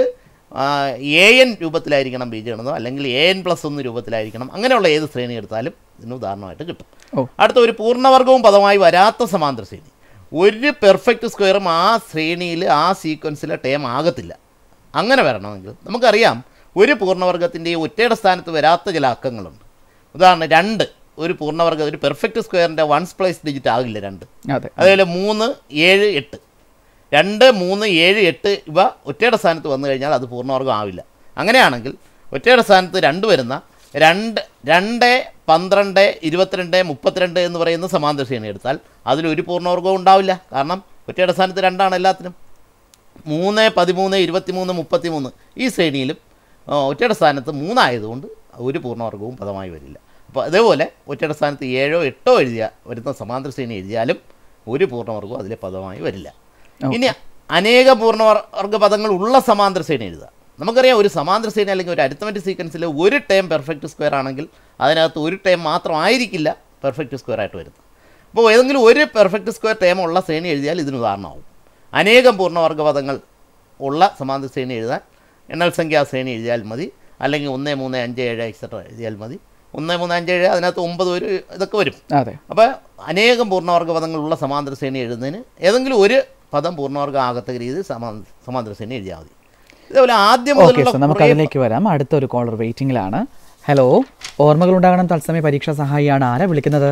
എ എൻ രൂപത്തിലായിരിക്കണം ബീജഗണിതം അല്ലെങ്കിൽ എ എൻ പ്ലസ് ഒന്ന് രൂപത്തിലായിരിക്കണം അങ്ങനെയുള്ള ഏത് ശ്രേണി എടുത്താലും ഇതിന് ഉദാഹരണമായിട്ട് കിട്ടും ഓ. അടുത്ത ഒരു പൂർണ്ണവർഗവും പദമായി വരാത്ത സമാന്തര ശ്രേണി ഒരു പെർഫെക്റ്റ് സ്ക്വയറും ആ ശ്രേണിയിൽ ആ സീക്വൻസിലെ ടേം ആകത്തില്ല അങ്ങനെ വരണമെങ്കിൽ നമുക്കറിയാം ഒരു പൂർണ്ണവർഗത്തിൻ്റെ ഒറ്റയുടെ സ്ഥാനത്ത് വരാത്ത ചില അക്കങ്ങളുണ്ട് ഉദാഹരണം രണ്ട് ഒരു പൂർണ്ണവർഗം ഒരു പെർഫെക്റ്റ് സ്ക്വയറിൻ്റെ വൺസ് പ്ലേസ് ഡിജിറ്റ് ആകില്ല രണ്ട് അതെ അതേപോലെ മൂന്ന് ഏഴ് എട്ട് രണ്ട് മൂന്ന് ഏഴ് എട്ട് ഇവ ഒറ്റയുടെ സ്ഥാനത്ത് വന്നു കഴിഞ്ഞാൽ അത് പൂർണ്ണവർഗം ആവില്ല അങ്ങനെയാണെങ്കിൽ ഒറ്റയുടെ സ്ഥാനത്ത് രണ്ട് വരുന്ന രണ്ട് രണ്ട് പന്ത്രണ്ട് ഇരുപത്തിരണ്ട് മുപ്പത്തിരണ്ട് എന്ന് പറയുന്ന സമാന്തര ശ്രേണി എടുത്താൽ അതിലൊരു പൂർണ്ണവർഗവും ഉണ്ടാവില്ല കാരണം ഒറ്റയുടെ സ്ഥാനത്ത് രണ്ടാണ് എല്ലാത്തിനും മൂന്ന് പതിമൂന്ന് ഇരുപത്തിമൂന്ന് മുപ്പത്തിമൂന്ന് ഈ ശ്രേണിയിലും ആ, ഒറ്റയുടെ സ്ഥാനത്ത് മൂന്നായതുകൊണ്ട് ഒരു പൂർണ്ണവർഗവും പദമായി വരില്ല അപ്പോൾ അതേപോലെ ഒറ്റയുടെ സ്ഥാനത്ത് ഏഴോ എട്ടോ എഴുതിയ വരുന്ന സമാന്തര ശ്രേണി എഴുതിയാലും ഒരു പൂർണ്ണവർഗവും അതിലെ പദമായി വരില്ല ഇനി അനേക പൂർണ്ണവർഗ പദങ്ങൾ ഉള്ള സമാന്തര ശ്രേണി എഴുതുക നമുക്കറിയാം ഒരു സമാന്തര ശ്രേണി അല്ലെങ്കിൽ ഒരു അരിത്തമെറ്റിക് സീക്വൻസിൽ ഒരു ടേം പെർഫെക്റ്റ് സ്ക്വയർ ആണെങ്കിൽ അതിനകത്ത് ഒരു ടേം മാത്രമായിരിക്കില്ല പെർഫെക്റ്റ് സ്ക്വയർ ആയിട്ട് വരുന്നത് അപ്പോൾ ഏതെങ്കിലും ഒരു പെർഫെക്റ്റ് സ്ക്വയർ ടേം ഉള്ള ശ്രേണി എഴുതിയാൽ ഇതിന് ഉദാഹരണമാവും അനേകം പൂർണ്ണവർഗ പദങ്ങൾ ഉള്ള സമാന്തര ശ്രേണി എഴുതാൻ എണ്ണൽ സംഖ്യാ ശ്രേണി എഴുതിയാൽ മതി അല്ലെങ്കിൽ ഒന്ന് മൂന്ന് അഞ്ച് ഏഴ് എക്സെട്ര എഴുതിയാൽ മതി ഒന്ന് മൂന്ന് അഞ്ച് ഏഴ് അതിനകത്ത് ഒമ്പത് ഒരു ഇതൊക്കെ വരും അതെ അപ്പോൾ അനേകം പൂർണ്ണവർഗ പദങ്ങളുള്ള സമാന്തര ശ്രേണി എഴുതുന്നതിന് ഏതെങ്കിലും ഒരു പദം പൂർണ്ണവർഗം ആകത്തക്ക രീതിയിൽ സമാ- സമാന്തര ശ്രേണി എഴുതിയാൽ മതി ഇതേപോലെ ആദ്യം ഓക്കെ മുതലുള്ള സർ നമുക്ക് കുറേ അതിലേക്ക് വരാം അടുത്തൊരു കോളർ വെയിറ്റിംഗിലാണ് ഹലോ ഓർമ്മകൾ ഉണ്ടാകണം തത്സമയ പരീക്ഷാ സഹായിയാണ് ആരാ വിളിക്കുന്നത്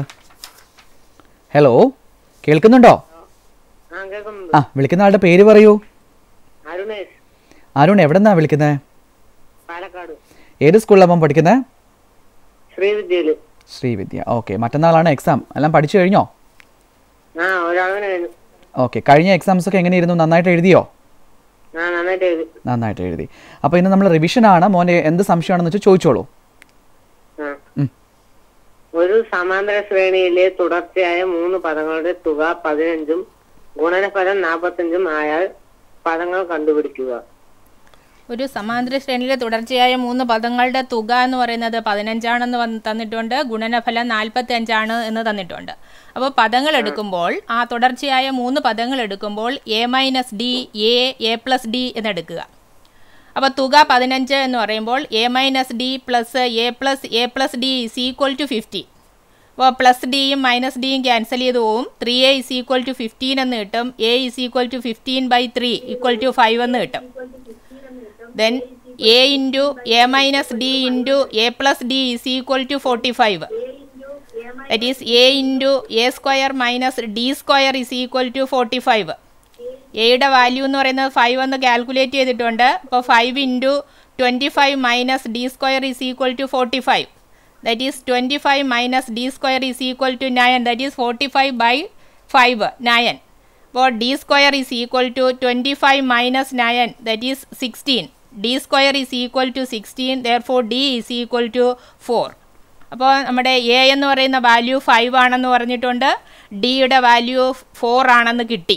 ഹലോ കേൾക്കുന്നുണ്ടോ ആ കേൾക്കുന്നുണ്ട് ആ വിളിക്കുന്ന ആളുടെ പേര് പറയൂ അരുണേഷ് അരുൺ എവിടെ നിന്നാണ് വിളിക്കുന്നത് പാലക്കാട് ഏത് സ്കൂളിലാണ് പഠിക്കുന്നത് ശ്രീവിദ്യയില് ശ്രീവിദ്യ ഓക്കെ മറ്റന്നാളാണ് എക്സാം എല്ലാം പഠിച്ചു കഴിഞ്ഞോ ആ ഒരാളങ്ങനെ കഴിഞ്ഞു ഓക്കെ കഴിഞ്ഞ എക്സാംസ് ഒക്കെ എങ്ങനെയായിരുന്നു നന്നായിട്ട് എഴുതിയോ ആ നന്നായിട്ട് എഴുതി നന്നായിട്ട് എഴുതി അപ്പോൾ ഇന്ന് നമ്മൾ റിവിഷനാണ് മോനെ എന്ത് സംശയമാണെന്ന് വെച്ചാൽ ചോദിച്ചോളൂ ആ ഉം. ഒരു സമാന്തര ശ്രേണിയിലെ തുടർച്ചയായ മൂന്ന് പദങ്ങളുടെ തുക പതിനഞ്ചും ഗുണനഫലം നാൽപ്പത്തഞ്ചും ആയാൽ പദങ്ങൾ കണ്ടുപിടിക്കുക ഒരു സമാന്തര ശ്രേണിയിലെ തുടർച്ചയായ മൂന്ന് പദങ്ങളുടെ തുക എന്ന് പറയുന്നത് പതിനഞ്ചാണെന്ന് വന്ന് തന്നിട്ടുണ്ട് ഗുണനഫലം നാൽപ്പത്തി അഞ്ചാണ് എന്ന് തന്നിട്ടുണ്ട് അപ്പോൾ പദങ്ങൾ എടുക്കുമ്പോൾ ആ തുടർച്ചയായ മൂന്ന് പദങ്ങൾ എടുക്കുമ്പോൾ A minus D A A plus D എന്നെടുക്കുക അപ്പോൾ തുക പതിനഞ്ച് എന്ന് പറയുമ്പോൾ A minus D plus A plus A plus D is equal to fifty അപ്പോൾ പ്ലസ് ഡിയും മൈനസ് ഡിയും ക്യാൻസൽ ചെയ്ത് പോവും three A is equal to fifteen എന്ന് കിട്ടും A is equal to fifteen by three equal to five എന്ന് കിട്ടും then a into a minus d into a plus d is equal to 45 that is a into a square minus d square is equal to 45 എയുടെ value എന്ന് പറയുന്നത് five എന്ന് calculate ചെയ്തിട്ടുണ്ട് അപ്പോൾ five into twenty five minus D square is equal to forty five that is twenty five minus D square is equal to nine that is forty five by five nine അപ്പോൾ D square is equal to twenty five minus nine that is sixteen D square is equal to sixteen there four D is equal to four അപ്പോൾ നമ്മുടെ A എന്ന് പറയുന്ന value five ആണെന്ന് പറഞ്ഞിട്ടുണ്ട് ഡിയുടെ value four ആണെന്ന് കിട്ടി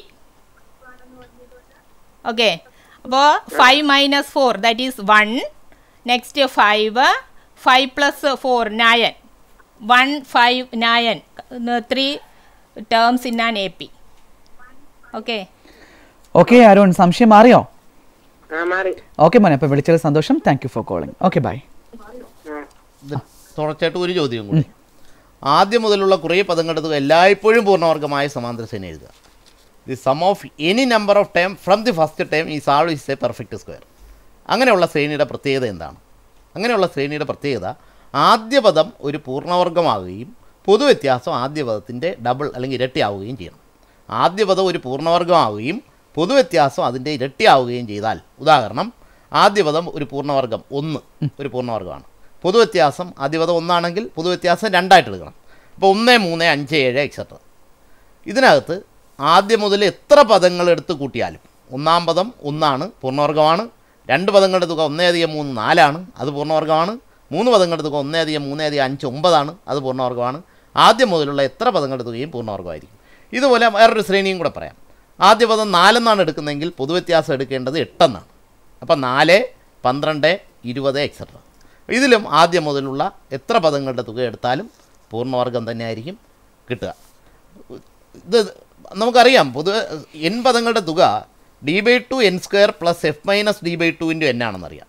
ഓക്കെ അപ്പോൾ five minus four that is one next five five plus four nine one five nine three terms in an A P okay okay Arun സംശയം മാറിയോ ആ മാറി ഓക്കെ മോനെ അപ്പോൾ വിളിച്ചത് സന്തോഷം thank you for calling okay bye ആ ഇത് തുടർച്ചയായിട്ട് ഒരു ചോദ്യം കൂടി ആദ്യം മുതലുള്ള കുറേ പദങ്ങളുടെ തുക എല്ലായ്പ്പോഴും പൂർണ്ണവർഗമായ സമാന്തര ശ്രേണി എഴുതുക the sum of any number of time from the first time ഈ solve is a perfect square അങ്ങനെയുള്ള ശ്രേണിയുടെ പ്രത്യേകത എന്താണ് അങ്ങനെയുള്ള ശ്രേണിയുടെ പ്രത്യേകത ആദ്യ പദം ഒരു പൂർണ്ണവർഗമാവുകയും പൊതുവ്യത്യാസം ആദ്യ പദത്തിൻ്റെ ഡബിൾ അല്ലെങ്കിൽ ഇരട്ടിയാവുകയും ചെയ്യണം ആദ്യ പദം ഒരു പൂർണ്ണവർഗമാവുകയും പൊതുവ്യത്യാസം അതിൻ്റെ ഇരട്ടിയാവുകയും ചെയ്താൽ ഉദാഹരണം ആദ്യ പദം ഒരു പൂർണ്ണവർഗം ഒന്ന് ഒരു പൂർണ്ണവർഗമാണ് പൊതുവ്യത്യാസം ആദ്യ പദം ഒന്നാണെങ്കിൽ പൊതുവ്യത്യാസം രണ്ടായിട്ട് എടുക്കണം അപ്പോൾ ഒന്ന് മൂന്ന് അഞ്ച് ഏഴ് എക്സെട്ര ഇതിനകത്ത് ആദ്യം മുതൽ എത്ര പദങ്ങൾ എടുത്ത് കൂട്ടിയാലും ഒന്നാം പദം ഒന്നാണ് പൂർണ്ണവർഗമാണ് രണ്ട് പദങ്ങളുടെ തുക ഒന്നേ അധികം മൂന്ന് നാലാണ് അത് പൂർണ്ണവർഗമാണ് മൂന്ന് പദങ്ങളുടെ തുക ഒന്നേ അധികം മൂന്നേ അധികം അഞ്ച് ഒമ്പതാണ് അത് പൂർണ്ണവർഗമാണ് ആദ്യം മുതലുള്ള എത്ര പദങ്ങളുടെ തുകയും പൂർണ്ണവർഗമായിരിക്കും ഇതുപോലെ വേറൊരു ശ്രേണിയും കൂടെ പറയാം ആദ്യ പദം നാലെന്നാണ് എടുക്കുന്നതെങ്കിൽ പൊതുവ്യത്യാസം എടുക്കേണ്ടത് എട്ടെന്നാണ് അപ്പം നാല് പന്ത്രണ്ട് ഇരുപത് എക്സെട്ര ഇതിലും ആദ്യം മുതലുള്ള എത്ര പദങ്ങളുടെ തുക എടുത്താലും പൂർണ്ണവർഗം തന്നെയായിരിക്കും കിട്ടുക ഇത് നമുക്കറിയാം പൊതുവെ എൻ പദങ്ങളുടെ തുക D by two N square plus F minus D by two into N ആണെന്നറിയാം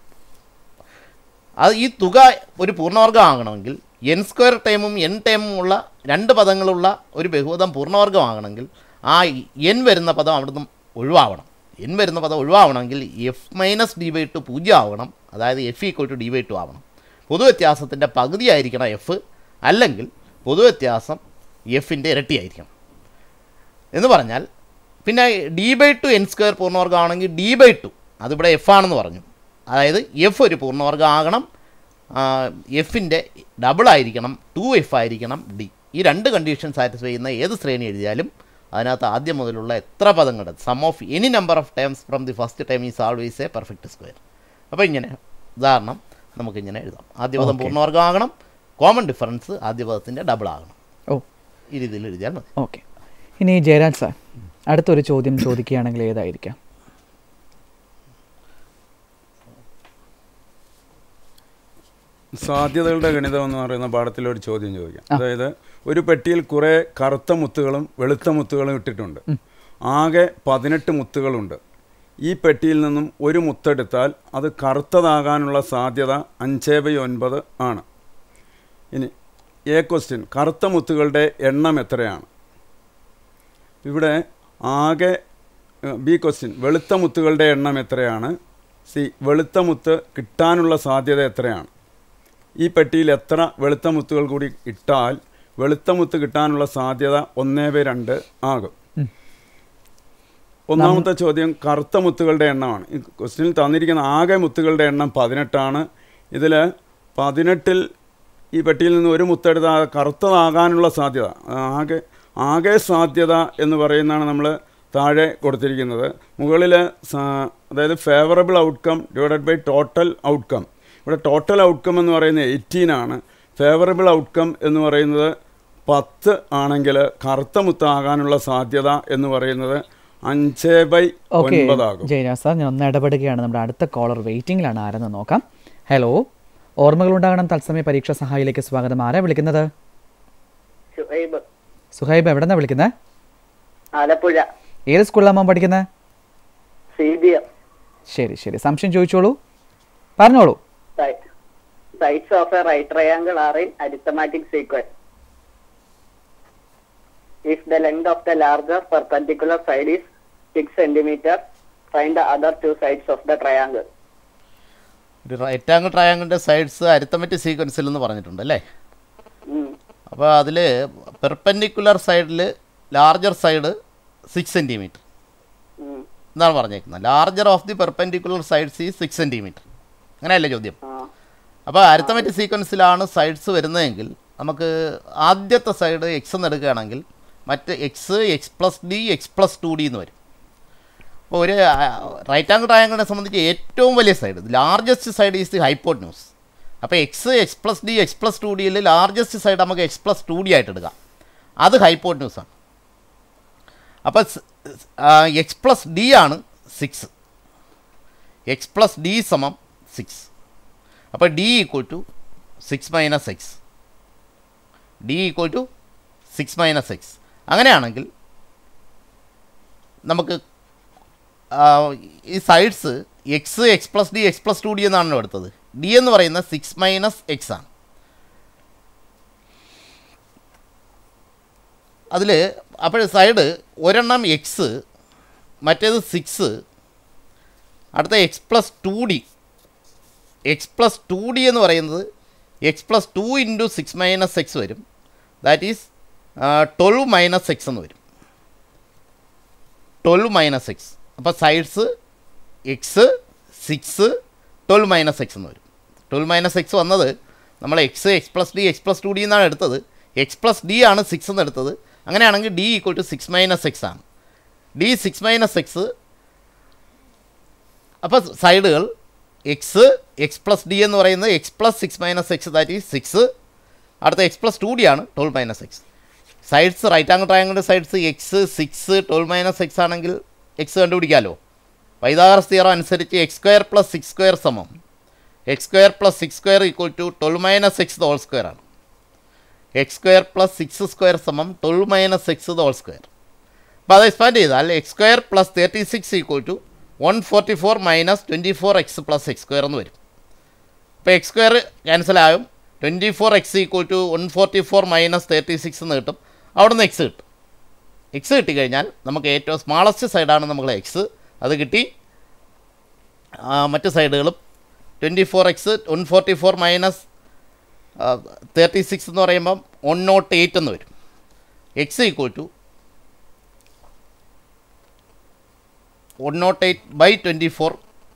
അത് ഈ തുക ഒരു പൂർണ്ണവർഗം ആകണമെങ്കിൽ എൻ സ്ക്വയർ ടൈമും എൻ ടൈമും ഉള്ള രണ്ട് പദങ്ങളുള്ള ഒരു ബഹുപദം പൂർണ്ണവർഗം ആകണമെങ്കിൽ ആ എൻ വരുന്ന പദം അവിടുന്ന് ഒഴിവാവണം എൻ വരുന്ന പദം ഒഴിവാവണമെങ്കിൽ F minus D by two പൂജ്യം ആവണം അതായത് F equal to D by two ആവണം പൊതുവ്യത്യാസത്തിൻ്റെ പകുതി ആയിരിക്കണം എഫ് അല്ലെങ്കിൽ പൊതുവ്യത്യാസം എഫിൻ്റെ ഇരട്ടിയായിരിക്കണം എന്ന് പറഞ്ഞാൽ പിന്നെ D by two N square പൂർണ്ണവർഗം ആണെങ്കിൽ ഡി ബൈ ടു അതിവിടെ എഫ് ആണെന്ന് പറഞ്ഞു അതായത് എഫ് ഒരു പൂർണ്ണവർഗം ആകണം എഫിൻ്റെ ഡബിൾ ആയിരിക്കണം ടു എഫ് ആയിരിക്കണം ഡി ഈ രണ്ട് കണ്ടീഷൻ സാറ്റിസ്ഫൈ ചെയ്യുന്ന ഏത് ശ്രേണി എഴുതിയാലും അതിനകത്ത് ആദ്യം മുതലുള്ള എത്ര പദങ്ങളുടെ sum of any number of terms from the first time is always a perfect square അപ്പോൾ ഇങ്ങനെ ഉദാഹരണം നമുക്കിങ്ങനെ എഴുതാം ആദ്യ പദം Okay. പൂർണ്ണവർഗം ആകണം കോമൺ ഡിഫറൻസ് ആദ്യ പദത്തിൻ്റെ ഡബിൾ ആകണം ഓ ഈ രീതിയിൽ എഴുതിയാൽ മതി ഓക്കെ ഇനി ജയരാജ് സാർ അടുത്തൊരു ചോദ്യം ചോദിക്കുകയാണെങ്കിൽ ഏതായിരിക്കാം സാധ്യതകളുടെ ഗണിതം എന്ന് പറയുന്ന പാഠത്തിൽ ഒരു ചോദ്യം ചോദിക്കാം അതായത് ഒരു പെട്ടിയിൽ കുറേ കറുത്ത മുത്തുകളും വെളുത്ത മുത്തുകളും ഇട്ടിട്ടുണ്ട് ആകെ പതിനെട്ട് മുത്തുകളുണ്ട് ഈ പെട്ടിയിൽ നിന്നും ഒരു മുത്തെടുത്താൽ അത് കറുത്തതാകാനുള്ള സാധ്യത അഞ്ച് ബൈ ഒൻപത് ആണ് ഇനി എ ക്വസ്റ്റ്യൻ കറുത്ത മുത്തുകളുടെ എണ്ണം എത്രയാണ് ഇവിടെ ആകെ ബി ക്വസ്റ്റ്യൻ വെളുത്ത മുത്തുകളുടെ എണ്ണം എത്രയാണ് സി വെളുത്ത മുത്ത് കിട്ടാനുള്ള സാധ്യത എത്രയാണ് ഈ പെട്ടിയിൽ എത്ര വെളുത്ത മുത്തുകൾ കൂടി ഇട്ടാൽ വെളുത്ത മുത്ത് കിട്ടാനുള്ള സാധ്യത ഒന്നേ ബൈ രണ്ട് ആകും ഒന്നാമത്തെ ചോദ്യം കറുത്ത മുത്തുകളുടെ എണ്ണമാണ് ഈ ക്വസ്റ്റ്യനിൽ തന്നിരിക്കുന്ന ആകെ മുത്തുകളുടെ എണ്ണം പതിനെട്ടാണ് ഇതിൽ പതിനെട്ടിൽ ഈ പെട്ടിയിൽ നിന്ന് ഒരു മുത്തെടുത്ത് കറുത്തതാകാനുള്ള സാധ്യത ആകെ ആകെ സാധ്യത എന്ന് പറയുന്നതാണ് നമ്മൾ താഴെ കൊടുത്തിരിക്കുന്നത് മുകളിൽ അതായത് favourable outcome divided by total outcome ഇവിടെ ടോട്ടൽ ഔട്ട്കം എന്ന് പറയുന്നത് എയ്റ്റീൻ ആണ് ഫേവറബിൾ ഔട്ട്കം എന്ന് പറയുന്നത് പത്ത് ആണെങ്കിൽ കറുത്ത മുത്താകാനുള്ള സാധ്യത എന്ന് പറയുന്നത് അഞ്ച് ബൈ ഓക്കെ ഒൻപതാകും ജയരാജ് സാർ ഞാൻ ഒന്ന് ഇടപെടുകയാണ് നമ്മുടെ അടുത്ത കോളർ വെയിറ്റിംഗിലാണ് ആരെന്ന് നോക്കാം ഹലോ ഓർമ്മകൾ ഉണ്ടാകണം തത്സമയ പരീക്ഷാ സഹായിലേക്ക് സ്വാഗതം ആരാ വിളിക്കുന്നത് ഷുഹൈബ് സുഹൈബ് എവിടെ നിന്നാണ് വിളിക്കുന്നത് ആലപ്പുഴ ഏത് സ്കൂളിലാണ് മോൻ പഠിക്കുന്നത് സി ബി എം ശരി ശരി സംശയം ചോദിച്ചോളൂ പറഞ്ഞോളൂ sides of a right triangle are in arithmetic sequence if the length of the larger perpendicular side is six centimetre find the other two sides of the triangle ഒരു right angle ട്രയാങ്കിളിൻ്റെ sides arithmetic സീക്വൻസിൽ എന്ന് പറഞ്ഞിട്ടുണ്ട് അല്ലേ അപ്പോൾ അതിൽ perpendicular സൈഡിൽ larger side six centimetre എന്നാണ് പറഞ്ഞേക്കുന്നത് larger of the perpendicular sides ഈ സിക്സ് സെൻറ്റിമീറ്റർ അങ്ങനെയല്ലേ ചോദ്യം അപ്പോൾ അരിത്തമെറ്റിക് സീക്വൻസിലാണ് സൈഡ്സ് വരുന്നതെങ്കിൽ നമുക്ക് ആദ്യത്തെ സൈഡ് എക്സ് എന്ന് എടുക്കുകയാണെങ്കിൽ മറ്റ് X X plus D X plus two D എന്ന് വരും അപ്പോൾ ഒരു റൈറ്റ് ആംഗിൾ ട്രയാങ്കിളിനെ സംബന്ധിച്ച് ഏറ്റവും വലിയ side largest side is the hypotenuse അപ്പോൾ X X plus D X plus two ഡിയിൽ ലാർജസ്റ്റ് സൈഡ് നമുക്ക് എക്സ് പ്ലസ് ടു ഡി ആയിട്ട് എടുക്കാം അത് ഹൈപ്പോട്ന്യൂസ് ആണ് അപ്പോൾ എക്സ് പ്ലസ് ഡി ആണ് സിക്സ് എക്സ് പ്ലസ് ഡി സമം സിക്സ് അപ്പോൾ D equal to six minus X D equal to six minus X അങ്ങനെയാണെങ്കിൽ നമുക്ക് ആ, ഈ sides X X plus D X plus two D എന്നാണല്ലോ എടുത്തത് ഡി എന്ന് പറയുന്നത് സിക്സ് മൈനസ് എക്സ് ആണ് അതിൽ അപ്പോൾ സൈഡ് ഒരെണ്ണം എക്സ് മറ്റേത് സിക്സ് അടുത്ത X plus two D X plus two D എന്ന് പറയുന്നത് X plus two into six minus X വരും that is twelve minus X എന്ന് വരും ട്വൽവ് മൈനസ് എക്സ് അപ്പോൾ sides X six twelve minus X എന്ന് വരും ട്വൽവ് മൈനസ് എക്സ് വന്നത് നമ്മൾ X X plus D X plus two D എന്നാണ് എടുത്തത് എക്സ് പ്ലസ് ഡി ആണ് സിക്സ് എന്ന് എടുത്തത് അങ്ങനെയാണെങ്കിൽ D equal to six minus X ആണ് ഡി സിക്സ് മൈനസ് എക്സ് അപ്പോൾ സൈഡുകൾ എക്സ് എക്സ് പ്ലസ് ഡി എന്ന് പറയുന്നത് X plus six minus X that is six അടുത്ത എക്സ് പ്ലസ് ടു ഡി ആണ് twelve minus X sides right angle ട്രയാങ്കിളിൻ്റെ sides X six twelve minus X ആണെങ്കിൽ X കണ്ടുപിടിക്കാമല്ലോ Pythagoras theorem അനുസരിച്ച് X square plus six square സമം X square plus six square equal to twelve minus X the whole square ആണ് X square plus six square സമം twelve minus X the whole square അപ്പോൾ അത് expand ചെയ്താൽ X square plus thirty six equal to one forty four minus twenty four X plus X square എന്ന് വരും അപ്പോൾ X square cancel ആകും twenty four X equal to one forty four minus thirty six എന്ന് കിട്ടും അവിടെ നിന്ന് X കിട്ടും X കിട്ടിക്കഴിഞ്ഞാൽ നമുക്ക് ഏറ്റവും സ്മാളസ്റ്റ് സൈഡാണ് നമ്മൾ എക്സ് അത് കിട്ടി ആ, മറ്റ് സൈഡുകളും twenty four X one forty four minus thirty six എന്ന് പറയുമ്പം വൺ നോട്ട് എയ്റ്റ് എന്ന് വരും X equal to one nought eight by twenty four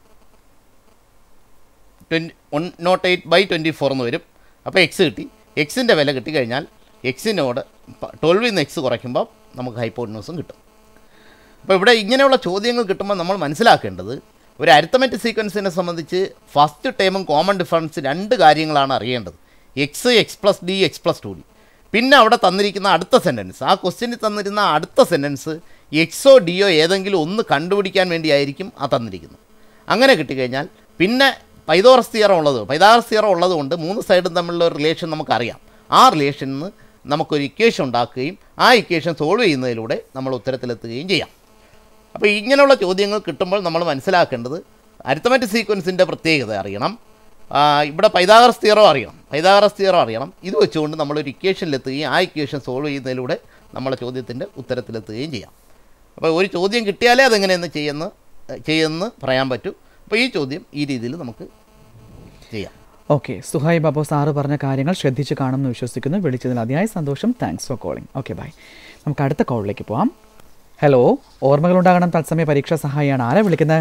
twenty one nought eight by twenty four എന്ന് വരും അപ്പോൾ എക്സ് കിട്ടി എക്സിൻ്റെ വില കിട്ടിക്കഴിഞ്ഞാൽ എക്സിനോട് ട്വൽവിൽ നിന്ന് എക്സ് കുറയ്ക്കുമ്പോൾ നമുക്ക് ഹൈപ്പോട്ടിനോസും കിട്ടും അപ്പോൾ ഇവിടെ ഇങ്ങനെയുള്ള ചോദ്യങ്ങൾ കിട്ടുമ്പോൾ നമ്മൾ മനസ്സിലാക്കേണ്ടത് ഒരു അരിത്തമെറ്റിക് സീക്വൻസിനെ സംബന്ധിച്ച് ഫസ്റ്റ് ടേമും കോമൺ ഡിഫറൻസ് രണ്ട് കാര്യങ്ങളാണ് അറിയേണ്ടത് X X plus D X plus two D പിന്നെ അവിടെ തന്നിരിക്കുന്ന അടുത്ത സെൻറ്റൻസ് ആ ക്വസ്റ്റ്യനിൽ തന്നിരുന്ന അടുത്ത സെൻറ്റൻസ് എക്സോ ഡിയോ ഏതെങ്കിലും ഒന്ന് കണ്ടുപിടിക്കാൻ വേണ്ടിയായിരിക്കും ആ തന്നിരിക്കുന്നത് അങ്ങനെ കിട്ടിക്കഴിഞ്ഞാൽ പിന്നെ പൈതോറസ് തിയറം ഉള്ളത് പൈതാറസ് തിയറം ഉള്ളത് കൊണ്ട് മൂന്ന് സൈഡും തമ്മിലുള്ള ഒരു റിലേഷൻ നമുക്കറിയാം ആ റിലേഷനിൽ നിന്ന് നമുക്കൊരു ഇക്വേഷൻ ഉണ്ടാക്കുകയും ആ ഇക്വേഷൻ സോൾവ് ചെയ്യുന്നതിലൂടെ നമ്മൾ ഉത്തരത്തിലെത്തുകയും ചെയ്യാം അപ്പോൾ ഇങ്ങനെയുള്ള ചോദ്യങ്ങൾ കിട്ടുമ്പോൾ നമ്മൾ മനസ്സിലാക്കേണ്ടത് അരിത്തമെറ്റിക് സീക്വൻസിൻ്റെ പ്രത്യേകത അറിയണം ആ, ഇവിടെ പൈതാഗറസ് തിയറോ അറിയണം പൈതാഗറസ് തിയറോ അറിയണം ഇത് വെച്ചുകൊണ്ട് നമ്മളൊരു ഇക്വേഷനിലെത്തുകയും ആ ഇക്വേഷൻ സോൾവ് ചെയ്യുന്നതിലൂടെ നമ്മളെ ചോദ്യത്തിൻ്റെ ഉത്തരത്തിലെത്തുകയും ചെയ്യാം അപ്പോൾ ഒരു ചോദ്യം കിട്ടിയാലേ അതെങ്ങനെയെന്ന് ചെയ്യുന്ന ചെയ്യുമെന്ന് പറയാൻ പറ്റൂ അപ്പോൾ ഈ ചോദ്യം ഈ രീതിയിൽ നമുക്ക് ചെയ്യാം ഓക്കെ സുഹായ് ബാബു സാറ് പറഞ്ഞ കാര്യങ്ങൾ ശ്രദ്ധിച്ച് കാണുമെന്ന് വിശ്വസിക്കുന്നു വിളിച്ചതിൽ അതിയായ സന്തോഷം thanks for calling okay bye നമുക്ക് അടുത്ത കോളിലേക്ക് പോവാം ഹലോ ഓർമ്മകളുണ്ടാകണം തത്സമയ പരീക്ഷാ സഹായിയാണ് ആരാ വിളിക്കുന്നത്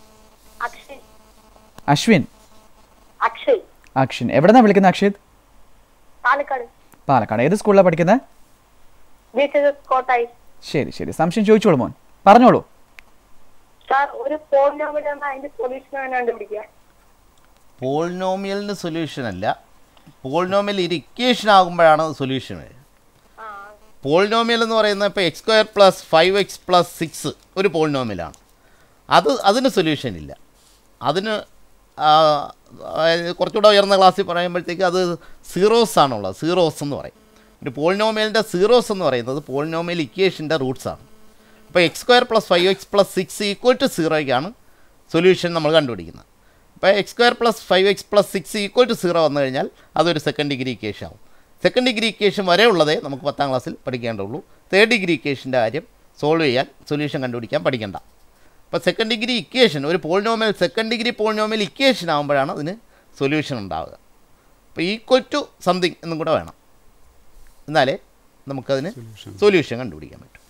അക്ഷയ് അശ്വിൻ അക്ഷയ് അക്ഷിൻ എവിടെന്നാ വിളിക്കുന്നത് അക്ഷിത് പാലക്കാട് പാലക്കാട് ഏത് സ്കൂളിലാണ് പഠിക്കുന്നത് ബീച്ച് കോട്ടായി ശരി ശരി സംശയം ചോദിച്ചോളൂ മോൻ പറഞ്ഞോളൂ സാർ ഒരു പോളിനോമിലാണ് അതിന്റെ സൊല്യൂഷൻ ആണ് കണ്ടുപിടിക്കുക പോളിനോമിയലിന് സൊല്യൂഷൻ അല്ല പോളിനോമിയൽ ഒരു ഇക്വേഷൻ ആകുമ്പോഴാണ് സൊല്യൂഷൻ വരിക പോളിനോമിയൽ എന്ന് പറയുന്നത് ഇപ്പോൾ X square plus five X plus six ഒരു പോളിനോമിയലാണ് അത് അതിന് സൊല്യൂഷൻ ഇല്ല അതിന് ആ, അതായത് കുറച്ചുകൂടെ ഉയർന്ന ക്ലാസ്സിൽ പറയുമ്പോഴത്തേക്ക് അത് സീറോസ് ആണുള്ളത് സീറോസ് എന്ന് പറയും ഒരു പോളിനോമിയലിൻ്റെ സീറോസ് എന്ന് പറയുന്നത് പോളിനോമിയൽ ഇക്വേഷൻ്റെ റൂട്ട്സ് ആണ് അപ്പോൾ X square plus five X plus six equal to സീറോയ്ക്കാണ് സൊല്യൂഷൻ നമ്മൾ കണ്ടുപിടിക്കുന്നത് അപ്പോൾ X square plus five X plus six equal to zero വന്നു കഴിഞ്ഞാൽ അതൊരു സെക്കൻഡ് ഡിഗ്രി ഇക്വേഷൻ ആവും സെക്കൻഡ് ഡിഗ്രി ഇക്വേഷൻ വരെ ഉള്ളതേ നമുക്ക് പത്താം ക്ലാസ്സിൽ പഠിക്കേണ്ടുള്ളൂ തേർഡ് ഡിഗ്രി ഇക്വേഷൻ്റെ കാര്യം സോൾവ് ചെയ്യാൻ സൊല്യൂഷൻ കണ്ടുപിടിക്കാൻ പഠിക്കണ്ട അപ്പോൾ സെക്കൻഡ് ഡിഗ്രി ഇക്വേഷൻ ഒരു polynomial second degree polynomial equation ആകുമ്പോഴാണ് അതിന് സൊല്യൂഷൻ ഉണ്ടാവുക അപ്പോൾ ഈക്വൽ ടു സംതിങ് എന്നും കൂടെ വേണം എന്നാലേ നമുക്കതിന് സൊല്യൂഷൻ കണ്ടുപിടിക്കാൻ പറ്റും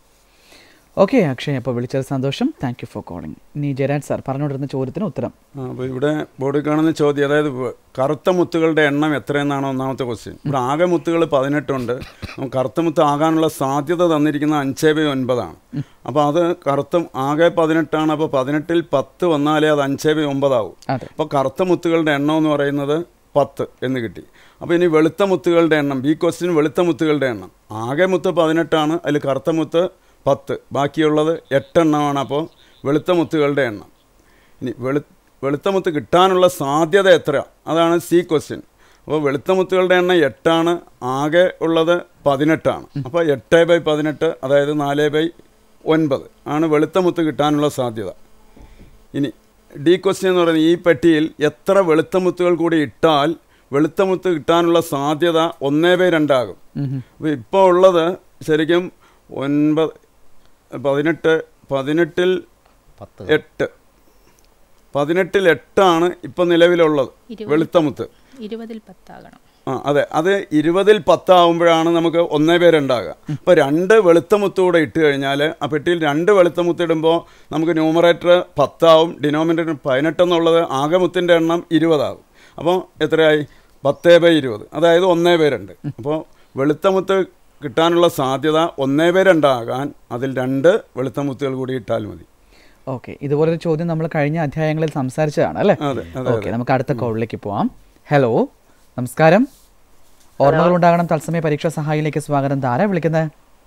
ഓക്കെ അക്ഷയ് അപ്പോൾ വിളിച്ചത് സന്തോഷം താങ്ക് യു ഫോർ കോളിംഗ് ഇനി ജയരാജ് സാർ പറഞ്ഞുകൊണ്ടിരുന്ന ചോദ്യത്തിന് ഉത്തരം ആ, അപ്പോൾ ഇവിടെ ബോർഡിൽ കാണുന്ന ചോദ്യം അതായത് വ- കറുത്ത മുത്തുകളുടെ എണ്ണം എത്രയെന്നാണ് ഒന്നാമത്തെ ക്വസ്റ്റ്യൻ ഇവിടെ ആകെ മുത്തുകൾ പതിനെട്ടുണ്ട് നമുക്ക് കറുത്ത മുത്ത് ആകാനുള്ള സാധ്യത തന്നിരിക്കുന്ന അഞ്ചേ ബൈ ഒൻപതാണ് അപ്പോൾ അത് കറുത്ത ആകെ പതിനെട്ടാണ് അപ്പോൾ പതിനെട്ടിൽ പത്ത് വന്നാലേ അത് അഞ്ചേ ബൈ ഒമ്പതാവും അതെ അപ്പോൾ കറുത്ത മുത്തുകളുടെ എണ്ണം എന്ന് പറയുന്നത് പത്ത് എന്ന് കിട്ടി അപ്പോൾ ഇനി വെളുത്ത മുത്തുകളുടെ എണ്ണം ബി ക്വസ്റ്റ്യൻ വെളുത്ത മുത്തുകളുടെ എണ്ണം ആകെ മുത്ത് പതിനെട്ടാണ് അതിൽ കറുത്ത മുത്ത് പത്ത് ബാക്കിയുള്ളത് എട്ടെണ്ണമാണ് അപ്പോൾ വെളുത്ത മുത്തുകളുടെ എണ്ണം ഇനി വെളു വെളുത്ത മുത്ത് കിട്ടാനുള്ള സാധ്യത എത്ര അതാണ് സി ക്വസ്റ്റ്യൻ അപ്പോൾ വെളുത്ത മുത്തുകളുടെ എണ്ണം എട്ടാണ് ആകെ ഉള്ളത് പതിനെട്ടാണ് അപ്പോൾ എട്ട് ബൈ പതിനെട്ട് അതായത് നാല് ബൈ ഒൻപത് ആണ് വെളുത്ത മുത്ത് കിട്ടാനുള്ള സാധ്യത ഇനി ഡി ക്വസ്റ്റ്യൻ എന്ന് പറയുന്നത് ഈ പെട്ടിയിൽ എത്ര വെളുത്ത മുത്തുകൾ കൂടി ഇട്ടാൽ വെളുത്ത മുത്ത് കിട്ടാനുള്ള സാധ്യത ഒന്നേ ബൈ രണ്ടാകും അപ്പോൾ ഇപ്പോൾ ഉള്ളത് ശരിക്കും ഒൻപത് പതിനെട്ട് പതിനെട്ടിൽ പത്ത് എട്ട് പതിനെട്ടിൽ എട്ടാണ് ഇപ്പം നിലവിലുള്ളത് ഇരുപത്. വെളുത്ത മുത്ത് ഇരുപതിൽ പത്താകണം ആ അതെ അത് ഇരുപതിൽ പത്താവുമ്പോഴാണ് നമുക്ക് ഒന്നേ പേരുണ്ടാകുക അപ്പോൾ രണ്ട് വെളുത്ത മുത്ത് കൂടെ ഇട്ട് കഴിഞ്ഞാൽ ആ പെട്ടിയിൽ രണ്ട് വെളുത്ത മുത്ത് ഇടുമ്പോൾ നമുക്ക് ന്യൂമറേറ്റർ പത്താവും ഡിനോമിനേറ്റർ പതിനെട്ടെന്നുള്ളത് ആകെ മുത്തിൻ്റെ എണ്ണം ഇരുപതാകും അപ്പോൾ എത്രയായി പത്തേ ബൈ ഇരുപത് അതായത് ഒന്നേ ബൈ രണ്ട് അപ്പോൾ വെളുത്ത മുത്ത് കിട്ടാനുള്ള സാധ്യത ഒന്നേ ബൈ രണ്ടാകാൻ അതിൽ രണ്ട് വെളുത്ത മുത്തുകൾ കൂടി ഇട്ടാൽ മതി ഓക്കെ ഇതുപോലൊരു ചോദ്യം നമ്മൾ കഴിഞ്ഞ അധ്യായങ്ങളിൽ സംസാരിച്ചതാണ് അല്ലേ അതെ അതെ ഓക്കെ നമുക്ക് അടുത്ത കോളിലേക്ക് പോവാം ഹലോ നമസ്കാരം ഓർമ്മകൾ ഉണ്ടാകണം തത്സമയ പരീക്ഷാ സഹായിലേക്ക് സ്വാഗതം ധാരാ വിളിക്കുന്നത്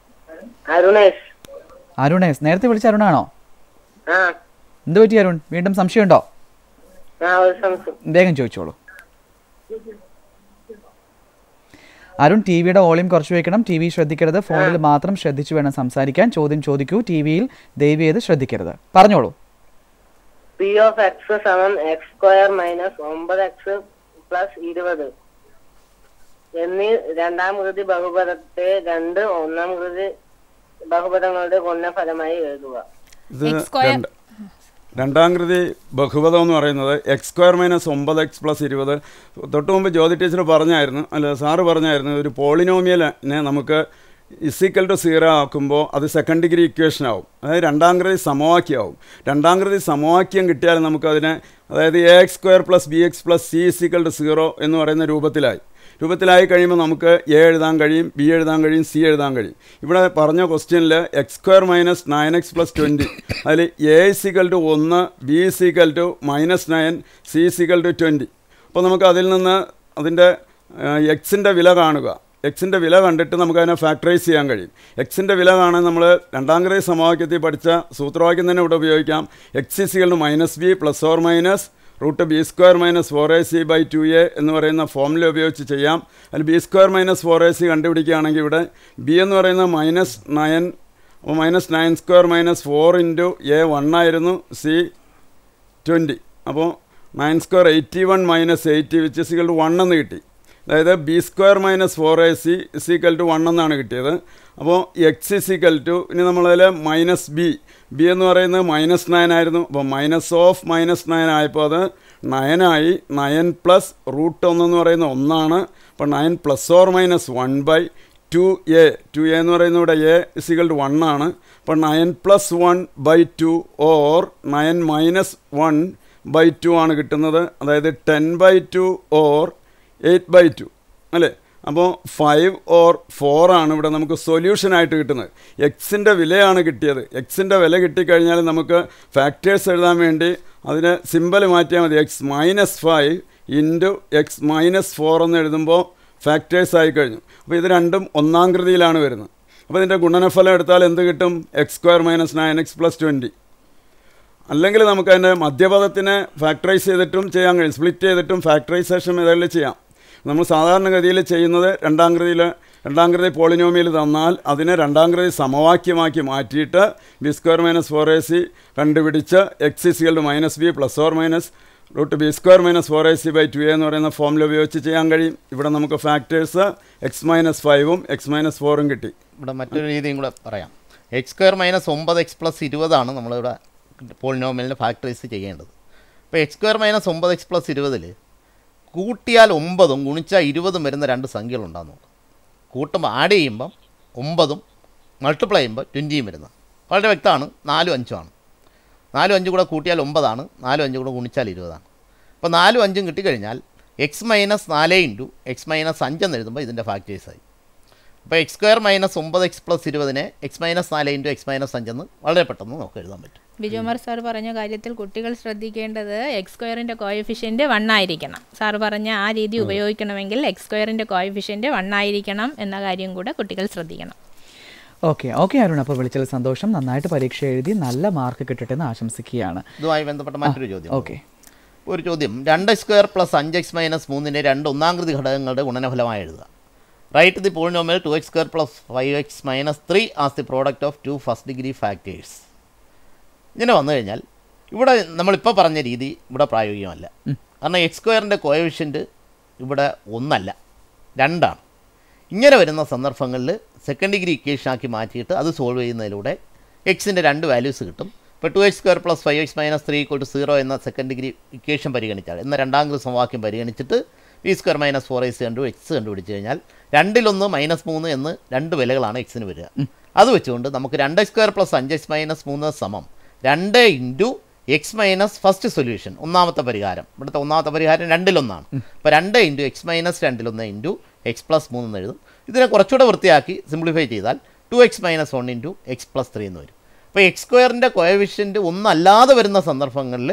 അരുണേഷ് അരുണേസ് നേരത്തെ വിളിച്ച അരുണാണോ ആ എന്ത് പറ്റി അരുൺ വീണ്ടും സംശയമുണ്ടോ ആ ഒരു സംശയം വേഗം ചോദിച്ചോളൂ അരുൺ ടി വിയുടെ വോളിയം കുറച്ച് വെക്കണം ടി വി ശ്രദ്ധിക്കരുത് ഫോണിൽ മാത്രം ശ്രദ്ധിച്ചു വേണം സംസാരിക്കാൻ ചോദ്യം ചോദിക്കൂ ടി വിയിൽ ദയവ് ചെയ്ത് ശ്രദ്ധിക്കരുത് പറഞ്ഞോളൂ പി ഓഫ് എക്സ് സമം എക്സ് സ്ക്വയർ മൈനസ് ഒമ്പത് എക്സ് പ്ലസ് ഇരുപത് എന്നീ രണ്ടാം കൃതി ബഹുപദത്തെ രണ്ട് ഒന്നാം കൃതി ബഹുപദങ്ങളുടെ ഗുണഫലമായി എഴുതുക ഇത് X square. രണ്ട് രണ്ടാം കൃതി ബഹുപദം എന്ന് പറയുന്നത് എക്സ് സ്ക്വയർ മൈനസ് ഒമ്പത് എക്സ് പ്ലസ് ഇരുപത് തൊട്ട് മുമ്പ് ജ്യോതി ടീച്ചർ പറഞ്ഞായിരുന്നു അല്ല സാറ് പറഞ്ഞായിരുന്നു ഒരു പോളിനോമിയലിനെ നമുക്ക് ഇസിക്കൽ ടു സീറോ ആക്കുമ്പോൾ അത് സെക്കൻഡ് ഡിഗ്രി ഇക്വേഷൻ ആവും അതായത് രണ്ടാം കൃതി സമവാക്യമാവും രണ്ടാം കൃതി സമവാക്യം കിട്ടിയാൽ നമുക്കതിനെ അതായത് A X square plus B X plus C is equal to zero എന്ന് പറയുന്ന രൂപത്തിലായി രൂപത്തിലായി കഴിയുമ്പോൾ നമുക്ക് എ എഴുതാൻ കഴിയും ബി എഴുതാൻ കഴിയും സി എഴുതാൻ കഴിയും ഇവിടെ പറഞ്ഞ ക്വസ്റ്റ്യനിൽ X square minus nine X plus twenty അതിൽ എ ഇസിക്കൽ ടു ഒന്ന് B is equal to minus nine C is equal to twenty അപ്പോൾ നമുക്ക് അതിൽ നിന്ന് അതിൻ്റെ എക്സിൻ്റെ വില കാണുക എക്സിൻ്റെ വില കണ്ടിട്ട് നമുക്കതിനെ ഫാക്ടറൈസ് ചെയ്യാൻ കഴിയും എക്സിൻ്റെ വില കാണാൻ നമ്മൾ രണ്ടാം ഗ്രേഡ് സമവാക്യത്തിൽ പഠിച്ച സൂത്രവാക്യം തന്നെ ഇവിടെ ഉപയോഗിക്കാം X is equal minus B plus or minus root B square minus four A C by two A എന്ന് പറയുന്ന ഫോമുല ഉപയോഗിച്ച് ചെയ്യാം അതിൽ B square minus four A C കണ്ടുപിടിക്കുകയാണെങ്കിൽ ഇവിടെ ബി എന്ന് പറയുന്നത് minus nine minus nine square minus four into A one ആയിരുന്നു സി ട്വൻറ്റി അപ്പോൾ nine square eighty one minus eighty which is equal to one എന്ന് കിട്ടി അതായത് B square minus four A C is equal to one എന്നാണ് കിട്ടിയത് അപ്പോൾ X is equal to ഇനി നമ്മളതിൽ മൈനസ് ബി ബി എന്ന് പറയുന്നത് മൈനസ് നയൻ ആയിരുന്നു അപ്പോൾ മൈനസ് ഓഫ് മൈനസ് നയൻ ആയപ്പോൾ അത് നയനായി നയൻ പ്ലസ് റൂട്ട് ഒന്നെന്ന് പറയുന്നത് ഒന്നാണ് അപ്പോൾ nine plus or minus one by two A two A എന്ന് പറയുന്നത് ഇവിടെ എ ഇസിക്കൽ ടു വൺ ആണ് അപ്പോൾ nine plus one by two or nine minus one by two ആണ് കിട്ടുന്നത് അതായത് ten by two or eight by two അല്ലേ അപ്പോൾ ഫൈവ് ഓർ ഫോർ ആണ് ഇവിടെ നമുക്ക് സൊല്യൂഷനായിട്ട് കിട്ടുന്നത് എക്സിൻ്റെ വിലയാണ് കിട്ടിയത് എക്സിൻ്റെ വില കിട്ടിക്കഴിഞ്ഞാൽ നമുക്ക് ഫാക്ടേഴ്സ് എഴുതാൻ വേണ്ടി അതിന് സിമ്പൽ മാറ്റിയാൽ മതി X minus five into X minus four എന്ന് എഴുതുമ്പോൾ ഫാക്ടേഴ്സ് ആയി കഴിഞ്ഞു അപ്പോൾ ഇത് രണ്ടും ഒന്നാം കൃതിയിലാണ് വരുന്നത് അപ്പോൾ ഇതിൻ്റെ ഗുണനഫലം എടുത്താൽ എന്ത് കിട്ടും X square minus nine X plus twenty അല്ലെങ്കിൽ നമുക്ക് അതിൻ്റെ മധ്യപദത്തിനെ ഫാക്ടറൈസ് ചെയ്തിട്ടും ചെയ്യാൻ കഴിയും സ്പ്ലിറ്റ് ചെയ്തിട്ടും ഫാക്ടറൈസേഷൻ മെത്തേഡിൽ ചെയ്യാം നമ്മൾ സാധാരണഗതിയിൽ ചെയ്യുന്നത് രണ്ടാം കൃതിയിൽ രണ്ടാം കൃതി പോളിനോമിയൽ തന്നാൽ അതിനെ രണ്ടാം കൃതി സമവാക്യമാക്കി മാറ്റിയിട്ട് B square minus four A C കണ്ടുപിടിച്ച് എക്സ് ഇസികളുടെ minus B plus or minus root B square minus four A C by two എന്ന് പറയുന്ന ഫോമിൽ ഉപയോഗിച്ച് ചെയ്യാൻ കഴിയും ഇവിടെ നമുക്ക് ഫാക്ടേഴ്സ് എക്സ് മൈനസ് ഫൈവും എക്സ് മൈനസ് ഫോറും കിട്ടി ഇവിടെ മറ്റൊരു രീതിയും കൂടെ പറയാം എക്സ് സ്ക്വയർ മൈനസ് ഒമ്പത് എക്സ് പ്ലസ് ഇരുപതാണ് നമ്മളിവിടെ പോളിനോമിയലിന് ഫാക്ടറൈസ് ചെയ്യേണ്ടത് അപ്പോൾ എക്സ് സ്ക്വയർ മൈനസ് ഒമ്പത് എക്സ് പ്ലസ് ഇരുപതിൽ കൂട്ടിയാൽ ഒമ്പതും ഗുണിച്ചാൽ ഇരുപതും വരുന്ന രണ്ട് സംഖ്യകളുണ്ടാകും നോക്കാം കൂട്ടുമ്പോൾ ആഡ് ചെയ്യുമ്പം ഒമ്പതും മൾട്ടിപ്ലൈ ചെയ്യുമ്പോൾ ട്വൻറ്റിയും വരുന്നത് വളരെ വ്യക്തമാണ് നാലും അഞ്ചുമാണ് നാലും അഞ്ചും കൂടെ കൂട്ടിയാൽ ഒമ്പതാണ് നാലും അഞ്ചും കൂടെ ഗുണിച്ചാൽ ഇരുപതാണ് അപ്പോൾ നാലും അഞ്ചും കിട്ടിക്കഴിഞ്ഞാൽ എക്സ് മൈനസ് നാല് ഇൻറ്റു എക്സ് മൈനസ് അഞ്ചെന്ന് എഴുതുമ്പോൾ ഇതിൻ്റെ ഫാക്ടേഴ്സായി അപ്പോൾ എക്സ് സ്ക്വയർ മൈനസ് ഒമ്പത് എക്സ് പ്ലസ് ഇരുപതിനെ എക്സ് മൈനസ് നാല് ഇൻറ്റു എക്സ് മൈനസ് അഞ്ചെന്ന് വളരെ പെട്ടെന്ന് നമുക്ക് എഴുതാൻ പറ്റും ബിജുമാർ സാർ പറഞ്ഞ കാര്യത്തിൽ കുട്ടികൾ ശ്രദ്ധിക്കേണ്ടത് എക്സ് സ്ക്വയറിൻ്റെ കോയഫിഷ്യൻ്റ് വൺ ആയിരിക്കണം സാർ പറഞ്ഞ ആ രീതി ഉപയോഗിക്കണമെങ്കിൽ എക്സ് സ്ക്വയറിൻ്റെ കോയഫിഷ്യൻ്റ് വൺ ആയിരിക്കണം എന്ന കാര്യം കൂടെ കുട്ടികൾ ശ്രദ്ധിക്കണം ഓക്കെ ഓക്കെ അരുൺ അപ്പോൾ വിളിച്ചതിൽ സന്തോഷം നന്നായിട്ട് പരീക്ഷ എഴുതി നല്ല മാർക്ക് കിട്ടട്ടെ എന്ന് ആശംസിക്കുകയാണ് ഇതുമായി ബന്ധപ്പെട്ട മറ്റൊരു ചോദ്യം ഓക്കെ ഒരു ചോദ്യം രണ്ട് സ്ക്വയർ പ്ലസ് അഞ്ച് എക്സ് മൈനസ് മൂന്നിൻ്റെ രണ്ട് ഒന്നാംകൃതി ഘടകങ്ങളുടെ ഗുണനഫലമായി എഴുതുക write the polynomial two x square plus five x minus three as the product of two first degree factors ഇങ്ങനെ വന്നു കഴിഞ്ഞാൽ ഇവിടെ നമ്മളിപ്പോൾ പറഞ്ഞ രീതി ഇവിടെ പ്രായോഗികമല്ല കാരണം എക്സ് സ്ക്വയറിൻ്റെ കോയവിഷ്യൻ്റ് ഇവിടെ ഒന്നല്ല രണ്ടാണ് ഇങ്ങനെ വരുന്ന സന്ദർഭങ്ങളിൽ സെക്കൻഡ് ഡിഗ്രി ഇക്വേഷൻ ആക്കി മാറ്റിയിട്ട് അത് സോൾവ് ചെയ്യുന്നതിലൂടെ എക്സിൻ്റെ രണ്ട് വാല്യൂസ് കിട്ടും ഇപ്പോൾ two x square plus five x minus three equal to zero എന്ന സെക്കൻഡ് ഡിഗ്രി ഇക്വേഷൻ പരിഗണിച്ചാൽ എന്ന രണ്ടാം സമവാക്യം പരിഗണിച്ചിട്ട് p square minus four x കണ്ടു എക്സ് കണ്ടുപിടിച്ച് കഴിഞ്ഞാൽ രണ്ടിലൊന്ന് മൈനസ് മൂന്ന് എന്ന് രണ്ട് വിലകളാണ് എക്സിന് വരിക അത് വെച്ചുകൊണ്ട് നമുക്ക് രണ്ട് എക്സ് സ്ക്വയർ പ്ലസ് അഞ്ച് എക്സ് മൈനസ് മൂന്ന് സമം രണ്ട് into X minus first solution ഒന്നാമത്തെ പരിഹാരം ഇവിടുത്തെ ഒന്നാമത്തെ പരിഹാരം രണ്ടിലൊന്നാണ് അപ്പോൾ രണ്ട് ഇൻറ്റു എക്സ് മൈനസ് രണ്ടിലൊന്ന് ഇൻറ്റു എക്സ് പ്ലസ് മൂന്ന് എന്ന് എഴുതും ഇതിനെ കുറച്ചുകൂടെ വൃത്തിയാക്കി സിംപ്ലിഫൈ ചെയ്താൽ two x minus one into x plus three എന്ന് വരും അപ്പോൾ എക്സ് സ്ക്വയറിൻ്റെ കോയവിഷ്യൻ്റ് ഒന്നല്ലാതെ വരുന്ന സന്ദർഭങ്ങളിൽ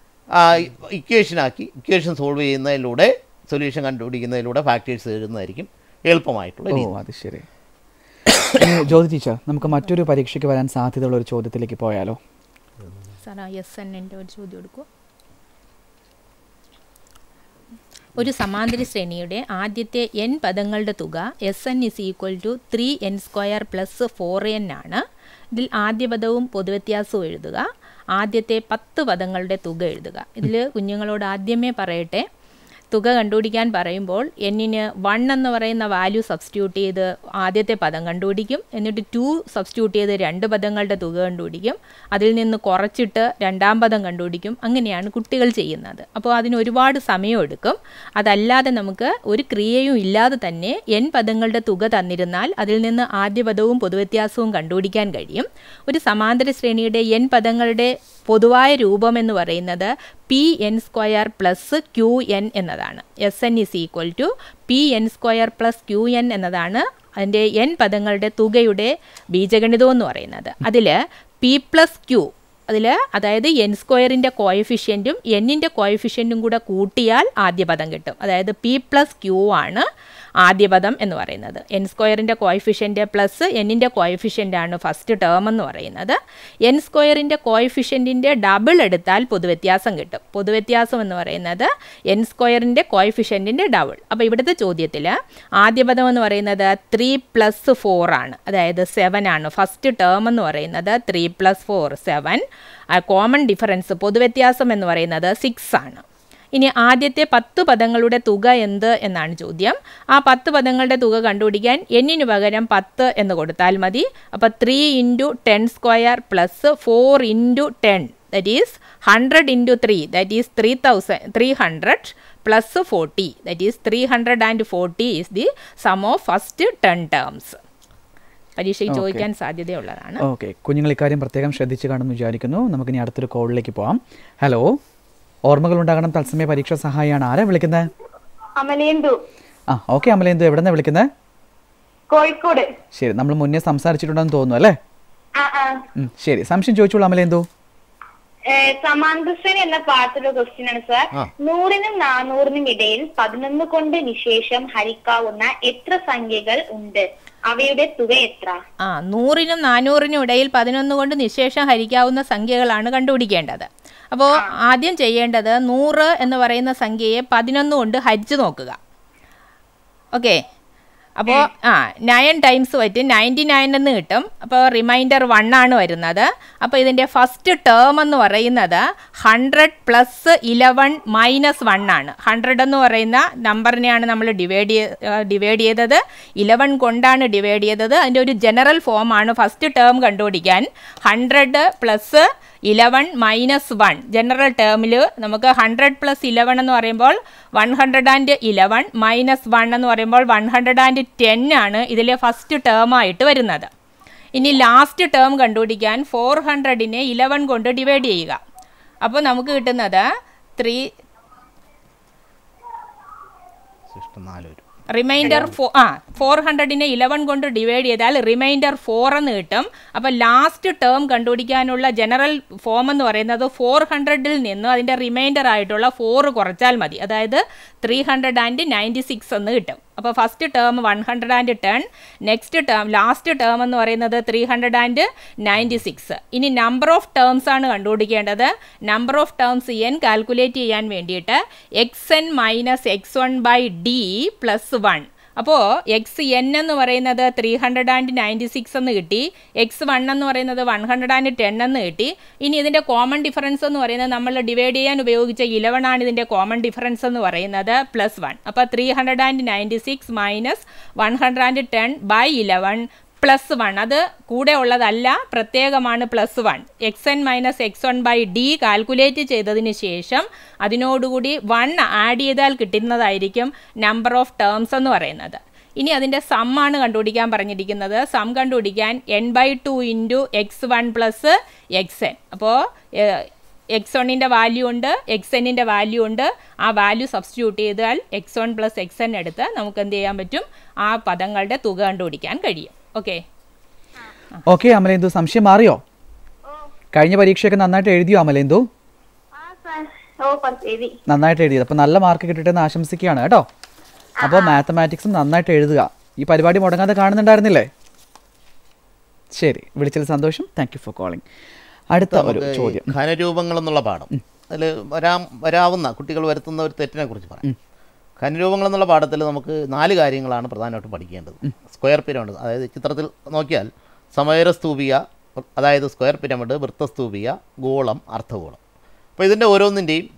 ഇക്വേഷനാക്കി ഇക്വേഷൻ സോൾവ് ചെയ്യുന്നതിലൂടെ സൊല്യൂഷൻ കണ്ടുപിടിക്കുന്നതിലൂടെ ഫാക്ടേഴ്സ് എഴുതുന്നതായിരിക്കും എളുപ്പമായിട്ടുള്ള ഓ രീതി അത് ശരി ഇനി ജ്യോതി ടീച്ചർ നമുക്ക് മറ്റൊരു പരീക്ഷയ്ക്ക് വരാൻ സാധ്യതയുള്ള ഒരു ചോദ്യത്തിലേക്ക് പോയാലോ സാർ ആ എസ് എൻ്റെ ഒരു ചോദ്യം എടുക്കൂ ഒരു സമാന്തര ശ്രേണിയുടെ ആദ്യത്തെ എൻ പദങ്ങളുടെ തുക S n is equal to three n square plus four n ആണ് ഇതിൽ ആദ്യ പദവും പൊതുവ്യത്യാസവും എഴുതുക ആദ്യത്തെ പത്ത് പദങ്ങളുടെ തുക എഴുതുക ഇതിൽ കുഞ്ഞുങ്ങളോട് ആദ്യമേ പറയട്ടെ തുക കണ്ടുപിടിക്കാൻ പറയുമ്പോൾ എന്നിന് വൺ എന്ന് പറയുന്ന വാല്യൂ സബ്സ്റ്റിറ്റ്യൂട്ട് ചെയ്ത് ആദ്യത്തെ പദം കണ്ടുപിടിക്കും എന്നിട്ട് ടു സബ്സ്റ്റിറ്റ്യൂട്ട് ചെയ്ത് രണ്ട് പദങ്ങളുടെ തുക കണ്ടുപിടിക്കും അതിൽ നിന്ന് കുറച്ചിട്ട് രണ്ടാം പദം കണ്ടുപിടിക്കും അങ്ങനെയാണ് കുട്ടികൾ ചെയ്യുന്നത് അപ്പോൾ അതിന് ഒരുപാട് സമയമെടുക്കും അതല്ലാതെ നമുക്ക് ഒരു ക്രിയയും ഇല്ലാതെ തന്നെ എൻ പദങ്ങളുടെ തുക തന്നിരുന്നാൽ അതിൽ നിന്ന് ആദ്യ പദവും പൊതുവ്യത്യാസവും കണ്ടുപിടിക്കാൻ കഴിയും ഒരു സമാന്തര ശ്രേണിയുടെ എൻ പദങ്ങളുടെ പൊതുവായ രൂപം എന്ന് പറയുന്നത് p n square plus q n എന്നതാണ് S n is equal to p n square plus q n എന്നതാണ് അതിൻ്റെ എൻ പദങ്ങളുടെ തുകയുടെ ബീജഗണിതം എന്ന് പറയുന്നത് അതിൽ പി പ്ലസ് ക്യു അതിൽ അതായത് എൻ സ്ക്വയറിൻ്റെ കോയഫിഷ്യൻറ്റും എന്നിൻ്റെ കോയഫിഷ്യൻറ്റും കൂടെ കൂട്ടിയാൽ ആദ്യ പദം കിട്ടും അതായത് പി പ്ലസ് ക്യു ആണ് ആദ്യ പദം എന്ന് പറയുന്നത് എൻ സ്ക്വയറിൻ്റെ കോയഫിഷ്യൻ്റ് പ്ലസ് എന്നിൻ്റെ കോയഫിഷ്യൻ്റ് ആണ് ഫസ്റ്റ് ടേം എന്ന് പറയുന്നത് എൻ സ്ക്വയറിൻ്റെ കോയഫിഷ്യൻറ്റിൻ്റെ ഡബിൾ എടുത്താൽ പൊതുവ്യത്യാസം കിട്ടും പൊതുവ്യത്യാസം എന്ന് പറയുന്നത് എൻ സ്ക്വയറിൻ്റെ കോയഫിഷ്യൻറ്റിൻ്റെ ഡബിൾ അപ്പോൾ ഇവിടുത്തെ ചോദ്യത്തിൽ ആദ്യ പദം എന്ന് പറയുന്നത് ത്രീ പ്ലസ് ഫോർ ആണ് അതായത് സെവൻ ആണ് ഫസ്റ്റ് ടേം എന്ന് പറയുന്നത് three plus four seven common difference പൊതുവ്യത്യാസം എന്ന് പറയുന്നത് സിക്സ് ആണ് ഇനി ആദ്യത്തെ പത്ത് പദങ്ങളുടെ തുക എന്ത് എന്നാണ് ചോദ്യം ആ പത്ത് പദങ്ങളുടെ തുക കണ്ടുപിടിക്കാൻ എന്നിന് പകരം പത്ത് എന്ന് കൊടുത്താൽ മതി അപ്പോൾ three into ten square plus four into ten that is hundred into three that is three thousand three hundred plus forty that is three hundred and forty is the sum of first ten terms പരീക്ഷയ്ക്ക് ചോദിക്കാൻ സാധ്യതയുള്ളതാണ് okay കുഞ്ഞുങ്ങൾ ഇക്കാര്യം പ്രത്യേകം ശ്രദ്ധിച്ച് കാണുമെന്ന് വിചാരിക്കുന്നു നമുക്കിനി അടുത്തൊരു കോളിലേക്ക് പോവാം ഹലോ ഓർമ്മകൾ ഉണ്ടാകണം തത്സമയ പരീക്ഷാ സഹായിയാണ് ആരാ വിളിക്കുന്നത് അമലേന്ദു ആ ഓക്കെ അമലേന്ദു എവിടെ നിന്നാണ് വിളിക്കുന്നത് കോഴിക്കോട് ശരി നമ്മൾ മുന്നേ സംസാരിച്ചിട്ടുണ്ടെന്ന് തോന്നുന്നു അല്ലേ ആ ആ ഉം, ശരി സംശയം ചോദിച്ചോളൂ അമലേന്ദു സമാന്തശ്രേണി എന്ന പാട്ടിലെ ക്വസ്റ്റ്യൻ ആണ് സാർ ആ. നൂറിനും നാനൂറിനും ഇടയിൽ പതിനൊന്ന് കൊണ്ട് നിശേഷം ഹരിക്കാവുന്ന എത്ര സംഖ്യകൾ ഉണ്ട് അവയുടെ തുക എത്ര ആ നൂറിനും നാനൂറിനും ഇടയിൽ പതിനൊന്ന് കൊണ്ട് നിശേഷം ഹരിക്കാവുന്ന സംഖ്യകളാണ് കണ്ടുപിടിക്കേണ്ടത് അപ്പോൾ ആദ്യം ചെയ്യേണ്ടത് നൂറ് എന്ന് പറയുന്ന സംഖ്യയെ പതിനൊന്ന് കൊണ്ട് ഹരിച്ചു നോക്കുക ഓക്കെ അപ്പോൾ ആ നയൻ ടൈംസ് പറ്റും നയൻറ്റി നയൻ എന്ന് കിട്ടും അപ്പോൾ റിമൈൻഡർ വൺ ആണ് വരുന്നത് അപ്പോൾ ഇതിൻ്റെ ഫസ്റ്റ് ടേം എന്ന് പറയുന്നത് hundred plus eleven minus one ആണ് ഹൺഡ്രഡ് എന്ന് പറയുന്ന നമ്പറിനെയാണ് നമ്മൾ ഡിവൈഡ് ഡിവൈഡ് ചെയ്തത് ഇലവൻ കൊണ്ടാണ് ഡിവൈഡ് ചെയ്തത് അതിൻ്റെ ഒരു ജനറൽ ഫോമാണ് ഫസ്റ്റ് ടേം കണ്ടുപിടിക്കാൻ hundred plus eleven minus one general ടേമിൽ നമുക്ക് ഹൺഡ്രഡ് പ്ലസ് ഇലവൻ എന്ന് പറയുമ്പോൾ one hundred and eleven minus one എന്ന് പറയുമ്പോൾ വൺ ഹൺഡ്രഡ് ആൻഡ് ടെൻ ആണ് ഇതിലെ ഫസ്റ്റ് ടേമായിട്ട് വരുന്നത് ഇനി ലാസ്റ്റ് ടേം കണ്ടുപിടിക്കാൻ ഫോർ ഹൺഡ്രഡിനെ ഇലവൻ കൊണ്ട് ഡിവൈഡ് ചെയ്യുക അപ്പോൾ നമുക്ക് കിട്ടുന്നത് ത്രീ ശിഷ്ടം നാല് വരും റിമൈൻഡർ ഫോ ആ ഫോർ ഹൺഡ്രഡിനെ ഇലവൻ കൊണ്ട് ഡിവൈഡ് ചെയ്താൽ റിമൈൻഡർ ഫോർ എന്ന് കിട്ടും അപ്പോൾ ലാസ്റ്റ് ടേം കണ്ടുപിടിക്കാനുള്ള ജനറൽ ഫോം എന്ന് പറയുന്നത് ഫോർ ഹൺഡ്രഡിൽ നിന്ന് അതിൻ്റെ റിമൈൻഡർ ആയിട്ടുള്ള ഫോർ കുറച്ചാൽ മതി അതായത് three hundred and ninety six എന്ന് കിട്ടും അപ്പോൾ first term one hundred and ten next term last term എന്ന് പറയുന്നത് three hundred and ninety six ഇനി നമ്പർ ഓഫ് ടേംസ് ആണ് കണ്ടുപിടിക്കേണ്ടത് number of terms n calculate ചെയ്യാൻ വേണ്ടിയിട്ട് x n minus x one by d plus one അപ്പോൾ x n എന്ന് പറയുന്നത് three hundred and ninety six എന്ന് കിട്ടി എക്സ് വൺ എന്ന് പറയുന്നത് വൺ ഹൺഡ്രഡ് ആൻഡ് ടെൻ എന്ന് കിട്ടി ഇനി ഇതിൻ്റെ കോമൺ ഡിഫറൻസ് എന്ന് പറയുന്നത് നമ്മൾ ഡിവൈഡ് ചെയ്യാൻ ഉപയോഗിച്ച ഇലവൺ ആണ് ഇതിൻ്റെ കോമൺ ഡിഫറൻസ് എന്ന് പറയുന്നത് പ്ലസ് വൺ അപ്പോൾ three hundred and ninety six minus one hundred and ten by eleven plus one അത് കൂടെ ഉള്ളതല്ല പ്രത്യേകമാണ് plus one x n minus x one by d calculate ചെയ്തതിന് ശേഷം അതിനോടുകൂടി വൺ ആഡ് ചെയ്താൽ കിട്ടുന്നതായിരിക്കും നമ്പർ ഓഫ് ടേംസ് എന്ന് പറയുന്നത് ഇനി അതിൻ്റെ സമ്മാണ് കണ്ടുപിടിക്കാൻ പറഞ്ഞിരിക്കുന്നത് സം കണ്ടുപിടിക്കാൻ n by two into x one plus x n അപ്പോൾ എക്സ് വണ്ണിൻ്റെ വാല്യൂ ഉണ്ട് എക്സ് എന്നിൻ്റെ വാല്യൂ ഉണ്ട് ആ വാല്യൂ സബ്സ്റ്റിറ്റ്യൂട്ട് ചെയ്താൽ x one plus x n എടുത്ത് നമുക്ക് എന്ത് ചെയ്യാൻ പറ്റും ആ പദങ്ങളുടെ തുക കണ്ടുപിടിക്കാൻ കഴിയും ഓക്കെ ഓക്കെ അമലേന്ദു സംശയം മാറിയോ കഴിഞ്ഞ പരീക്ഷയൊക്കെ നന്നായിട്ട് എഴുതിയോ അമലേന്ദു ആ സാർ ഓ പത്ത് എഴുതി നന്നായിട്ട് എഴുതിയത് അപ്പോൾ നല്ല മാർക്ക് കിട്ടിട്ടെന്ന് ആശംസിക്കുകയാണ് കേട്ടോ അപ്പോൾ മാത്തമാറ്റിക്സും നന്നായിട്ട് എഴുതുക ഈ പരിപാടി മുടങ്ങാതെ കാണുന്നുണ്ടായിരുന്നില്ലേ ശരി വിളിച്ചതിൽ സന്തോഷം താങ്ക് യു ഫോർ കോളിംഗ് അടുത്ത ഒരു നമുക്ക് ഈ ചോദ്യം ഘനരൂപങ്ങൾ എന്നുള്ള പാഠം അതിൽ വരാം വരാവുന്ന കുട്ടികൾ വരുത്തുന്ന ഒരു തെറ്റിനെ കുറിച്ച് പറയാം ഘനരൂപങ്ങൾ എന്നുള്ള പാഠത്തിൽ നമുക്ക് നാല് കാര്യങ്ങളാണ് പ്രധാനമായിട്ടും പഠിക്കേണ്ടത് സ്ക്വയർ പിരമിഡ് അതായത് ചിത്രത്തിൽ നോക്കിയാൽ സമയര സ്തൂപിക അതായത് സ്ക്വയർ പിരമിഡ് വൃത്തസ്തൂപിക ഗോളം അർദ്ധഗോളം അപ്പോൾ ഇതിൻ്റെ ഓരോന്നിൻ്റെയും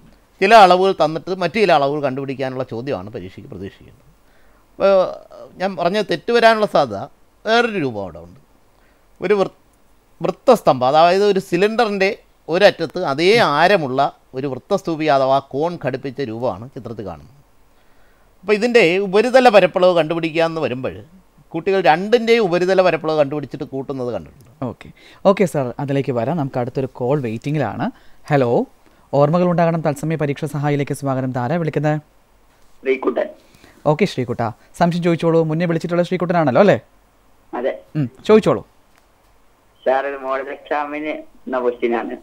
ചില അളവുകൾ തന്നിട്ട് മറ്റു ചില അളവുകൾ കണ്ടുപിടിക്കാനുള്ള ചോദ്യമാണ് പരീക്ഷയ്ക്ക് പ്രതീക്ഷിക്കുന്നത് അപ്പോൾ ഞാൻ പറഞ്ഞത് തെറ്റ് വരാനുള്ള സാധ്യത വേറൊരു രൂപം അവിടെ ഉണ്ട് ഒരു വൃ വൃത്തസ്തംഭം അതായത് ഒരു സിലിണ്ടറിൻ്റെ ഒരറ്റത്ത് അതേ ആരമുള്ള ഒരു വൃത്തസ്തൂപി അഥവാ കോൺ ഘടിപ്പിച്ച രൂപമാണ് ചിത്രത്തിൽ കാണുന്നത് അപ്പോൾ ഇതിൻ്റെ ഉപരിതല പരപ്പളവ് കണ്ടുപിടിക്കുക എന്ന് വരുമ്പോൾ കുട്ടികൾ രണ്ടിൻ്റെയും ഉപരിതല പരപ്പളവ് കണ്ടുപിടിച്ചിട്ട് കൂട്ടുന്നത് കണ്ടിട്ടുണ്ട് ഓക്കെ ഓക്കെ സാർ അതിലേക്ക് വരാം നമുക്ക് അടുത്തൊരു കോൾ വെയിറ്റിംഗിലാണ് ഹലോ ഓർമ്മകൾ ഉണ്ടാകണം തത്സമയ പരീക്ഷ സഹായിലേക്ക് സ്വാഗതം താരാ വിളിക്കുന്നത് ശ്രീകുട്ടൻ ഓക്കെ ശ്രീകുട്ട സംശയം ചോദിച്ചോളൂ മുന്നേ വിളിച്ചിട്ടുള്ള ശ്രീകുട്ടനാണല്ലോ അല്ലേ അതെ ഉം, ചോദിച്ചോളൂ സാർ ഇത് മോഡൽ എക്സാമിന് എന്ന ക്വസ്റ്റ്യൻ ആണ്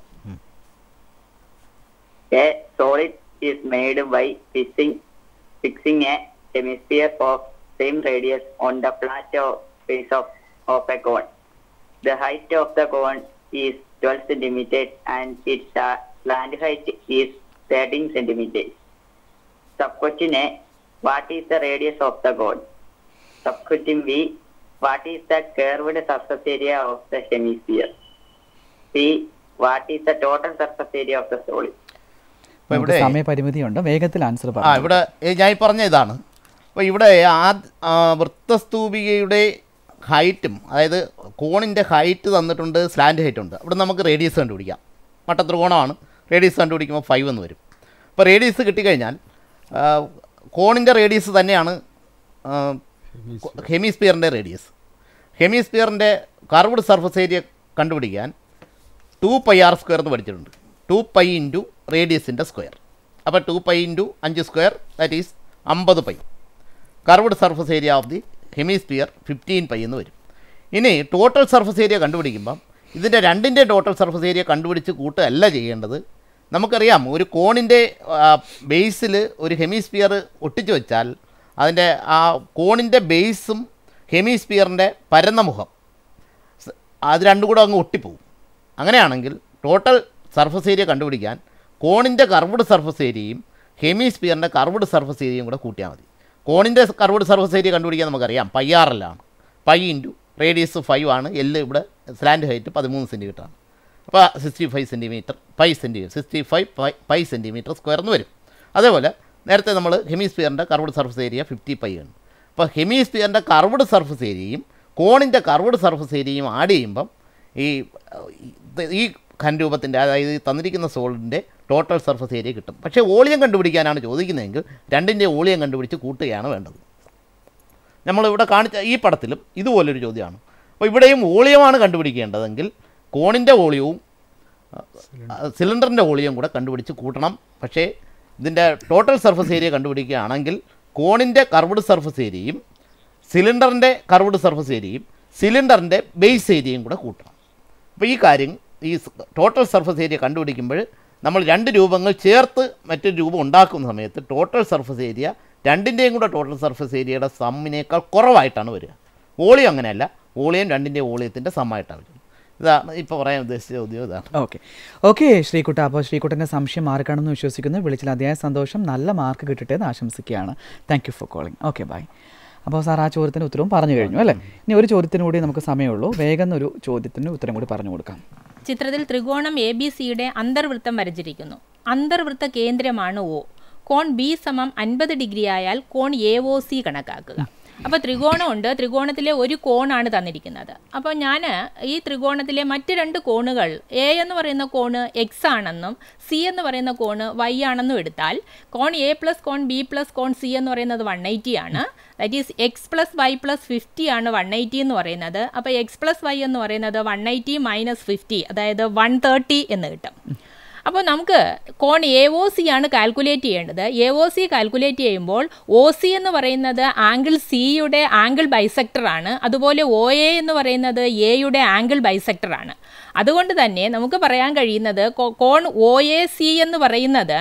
a solid is made by fixing fixing a hemisphere of same radius on the flat face of of a cone the height of the cone is twelve centimetres and its slant height is thirteen centimetres Sub question A, what is the radius of the cone? Sub question B, what is the curved surface area of the hemisphere? C, what is the total surface area of the solid? അപ്പോൾ നമുക്ക് ഇവിടെ സമയപരിമിതിയുണ്ട് വേഗത്തിൽ answer ആ പറയാം ഇവിടെ ഏ, ഞാൻ ഈ പറഞ്ഞ ഇതാണ് അപ്പോൾ ഇവിടെ ആ ആ, വൃത്തസ്തൂപികയുടെ ഹൈറ്റും അതായത് കോണിൻ്റെ ഹൈറ്റ് തന്നിട്ടുണ്ട് സ്ലാൻഡ് ഹൈറ്റ് ഉണ്ട് അവിടെ നമുക്ക് റേഡിയസ് കണ്ടുപിടിക്കാം മട്ടത്രികോണമാണ് റേഡിയസ് കണ്ടുപിടിക്കുമ്പോൾ ഫൈവ് എന്ന് വരും അപ്പോൾ റേഡിയസ് കിട്ടിക്കഴിഞ്ഞാൽ ആ, കോണിൻ്റെ റേഡിയസ് തന്നെയാണ് ഹെമിസ്ഫിയറിൻ്റെ റേഡിയസ് ഹെമിസ്ഫിയറിൻ്റെ കർവ്ഡ് സർഫസ് ഏരിയ കണ്ടുപിടിക്കാൻ ടു പൈ ആർ സ്ക്വയർ എന്ന് പഠിച്ചിട്ടുണ്ട് ടു പൈ ഇൻറ്റു റേഡിയസിൻ്റെ സ്ക്വയർ അപ്പോൾ ടു പൈ ഇൻറ്റു അഞ്ച് സ്ക്വയർ ദാറ്റ് ഈസ് അമ്പത് pi curved surface area of the hemisphere fifteen pi എന്ന് വരും ഇനി ടോട്ടൽ സർഫസ് ഏരിയ കണ്ടുപിടിക്കുമ്പം ഇതിൻ്റെ രണ്ടിൻ്റെ ടോട്ടൽ സർഫസ് ഏരിയ കണ്ടുപിടിച്ച് കൂട്ടുകയല്ല ചെയ്യേണ്ടത് നമുക്കറിയാം ഒരു കോണിൻ്റെ ബേസിൽ ഒരു ഹെമിസ്ഫിയർ ഒട്ടിച്ചു വെച്ചാൽ അതിൻ്റെ ആ കോണിൻ്റെ ബേസും ഹെമിസ്ഫിയറിൻ്റെ പരന്ന മുഖം സ- അത് രണ്ടും കൂടെ അങ്ങ് ഒട്ടിപ്പോവും അങ്ങനെയാണെങ്കിൽ ടോട്ടൽ സർഫസ് ഏരിയ കണ്ടുപിടിക്കാൻ കോണിൻ്റെ കർവ്ഡ് സർഫസ് ഏരിയയും ഹെമിസ്ഫിയറിൻ്റെ കർവ്ഡ് സർഫസ് ഏരിയയും കൂടെ കൂട്ടിയാൽ മതി കോണിൻ്റെ കർവ്ഡ് സർഫസ് ഏരിയ കണ്ടുപിടിക്കാൻ നമുക്കറിയാം പൈ ആർ എല്ലാണ് പൈ ഇൻറ്റു റേഡിയസ് ഫൈവ് ആണ് എല്ല് ഇവിടെ സ്ലാൻഡ് ഹൈറ്റ് പതിമൂന്ന് സെൻറ്റിമീറ്റർ ആണ് അപ്പോൾ sixty five centimetre pi centimetre sixty five pi pi centimetre square എന്ന് വരും അതേപോലെ നേരത്തെ നമ്മൾ ഹെമിസ്ഫിയറിൻ്റെ curved surface area fifty pi ആണ് അപ്പോൾ ഹെമിസ്ഫിയറിൻ്റെ കർവ്ഡ് സർഫസ് ഏരിയയും കോണിൻ്റെ കർവ്ഡ് സർഫസ് ഏരിയയും ആഡ് ചെയ്യുമ്പം ഈ ഇത് ഈ ഖൻരൂപത്തിൻ്റെ അതായത് ഈ തന്നിരിക്കുന്ന സോളിൻ്റെ ടോട്ടൽ സർഫസ് ഏരിയ കിട്ടും പക്ഷേ വോളിയം കണ്ടുപിടിക്കാനാണ് ചോദിക്കുന്നതെങ്കിൽ രണ്ടിൻ്റെ വോളിയം കണ്ടുപിടിച്ച് കൂട്ടുകയാണ് വേണ്ടത് നമ്മളിവിടെ കാണിച്ച ഈ പടത്തിലും ഇതുപോലൊരു ചോദ്യമാണ് അപ്പോൾ ഇവിടെയും വോളിയമാണ് കണ്ടുപിടിക്കേണ്ടതെങ്കിൽ കോണിൻ്റെ വോളിയവും സിലിണ്ടറിൻ്റെ വോളിയം കൂടെ കണ്ടുപിടിച്ച് കൂട്ടണം പക്ഷേ ഇതിൻ്റെ ടോട്ടൽ സർഫസ് ഏരിയ കണ്ടുപിടിക്കുകയാണെങ്കിൽ കോണിൻ്റെ കർവ്ഡ് സർഫസ് ഏരിയയും സിലിണ്ടറിൻ്റെ കർവ്ഡ് സർഫസ് ഏരിയയും സിലിണ്ടറിൻ്റെ ബേസ് ഏരിയയും കൂടെ കൂട്ടണം അപ്പോൾ ഈ കാര്യം ഈ ടോട്ടൽ സർഫസ് ഏരിയ കണ്ടുപിടിക്കുമ്പോൾ നമ്മൾ രണ്ട് രൂപങ്ങൾ ചേർത്ത് മറ്റൊരു രൂപം ഉണ്ടാക്കുന്ന സമയത്ത് ടോട്ടൽ സർഫസ് ഏരിയ രണ്ടിൻ്റെയും കൂടെ ടോട്ടൽ സർഫസ് ഏരിയയുടെ സമ്മിനേക്കാൾ കുറവായിട്ടാണ് വരിക വോളിയം അങ്ങനെയല്ല വോളിയം രണ്ടിൻ്റെ വോളിയത്തിൻ്റെ സമ്മായിട്ടാണ് വരിക ഇതാണ് ഇപ്പോൾ പറയാൻ ഉദ്ദേശിച്ച ചോദ്യം ഇതാണ് ഓക്കെ ഓക്കെ ശ്രീകുട്ട അപ്പോൾ ശ്രീകുട്ടൻ്റെ സംശയം മാർക്കാണെന്ന് വിശ്വസിക്കുന്നു വിളിച്ചാൽ അതിയായ സന്തോഷം നല്ല മാർക്ക് കിട്ടട്ടെ എന്ന് ആശംസിക്കുകയാണ് thank you for calling okay bye അപ്പോൾ സാർ ആ ചോദ്യത്തിന് ഉത്തരവും പറഞ്ഞു കഴിഞ്ഞു അല്ലേ ഇനി ഒരു ചോദ്യത്തിന് കൂടി നമുക്ക് സമയമുള്ളൂ വേഗം ഒരു ചോദ്യത്തിന് ഉത്തരം കൂടി പറഞ്ഞു കൊടുക്കാം ചിത്രത്തിൽ ത്രികോണം എ ബി സിയുടെ അന്തർവൃത്തം വരച്ചിരിക്കുന്നു അന്തർവൃത്ത കേന്ദ്രമാണ് ഒ കോൺ ബി സമം അൻപത് ഡിഗ്രി ആയാൽ കോൺ എ ഒ സി കണക്കാക്കുക അപ്പോൾ ത്രികോണമുണ്ട് ത്രികോണത്തിലെ ഒരു കോണാണ് തന്നിരിക്കുന്നത് അപ്പോൾ ഞാൻ ഈ ത്രികോണത്തിലെ മറ്റ് രണ്ട് കോണുകൾ എ എന്ന് പറയുന്ന കോണ് എക്സ് ആണെന്നും സി എന്ന് പറയുന്ന കോണ് വൈ ആണെന്നും എടുത്താൽ കോൺ എ പ്ലസ് കോൺ ബി പ്ലസ് കോൺ സി എന്ന് പറയുന്നത് വൺ എയ്റ്റി ആണ് that is x plus y plus fifty ആണ് വൺ എയ്റ്റി എന്ന് പറയുന്നത് അപ്പോൾ എക്സ് പ്ലസ് വൈ എന്ന് പറയുന്നത് വൺ എയ്റ്റി മൈനസ് ഫിഫ്റ്റി അതായത് വൺ തേർട്ടി എന്ന് കിട്ടും അപ്പോൾ നമുക്ക് കോൺ എ ഒ സി ആണ് കാൽക്കുലേറ്റ് ചെയ്യേണ്ടത് എ ഒ സി കാൽക്കുലേറ്റ് ചെയ്യുമ്പോൾ ഒ സി എന്ന് പറയുന്നത് ആംഗിൾ സിയുടെ ആംഗിൾ ബൈസെക്ടർ ആണ് അതുപോലെ ഒ എ എന്ന് പറയുന്നത് എയുടെ ആംഗിൾ ബൈസെക്ടർ ആണ് അതുകൊണ്ട് തന്നെ നമുക്ക് പറയാൻ കഴിയുന്നത് കോ- കോൺ ഒ എ സി എന്ന് പറയുന്നത്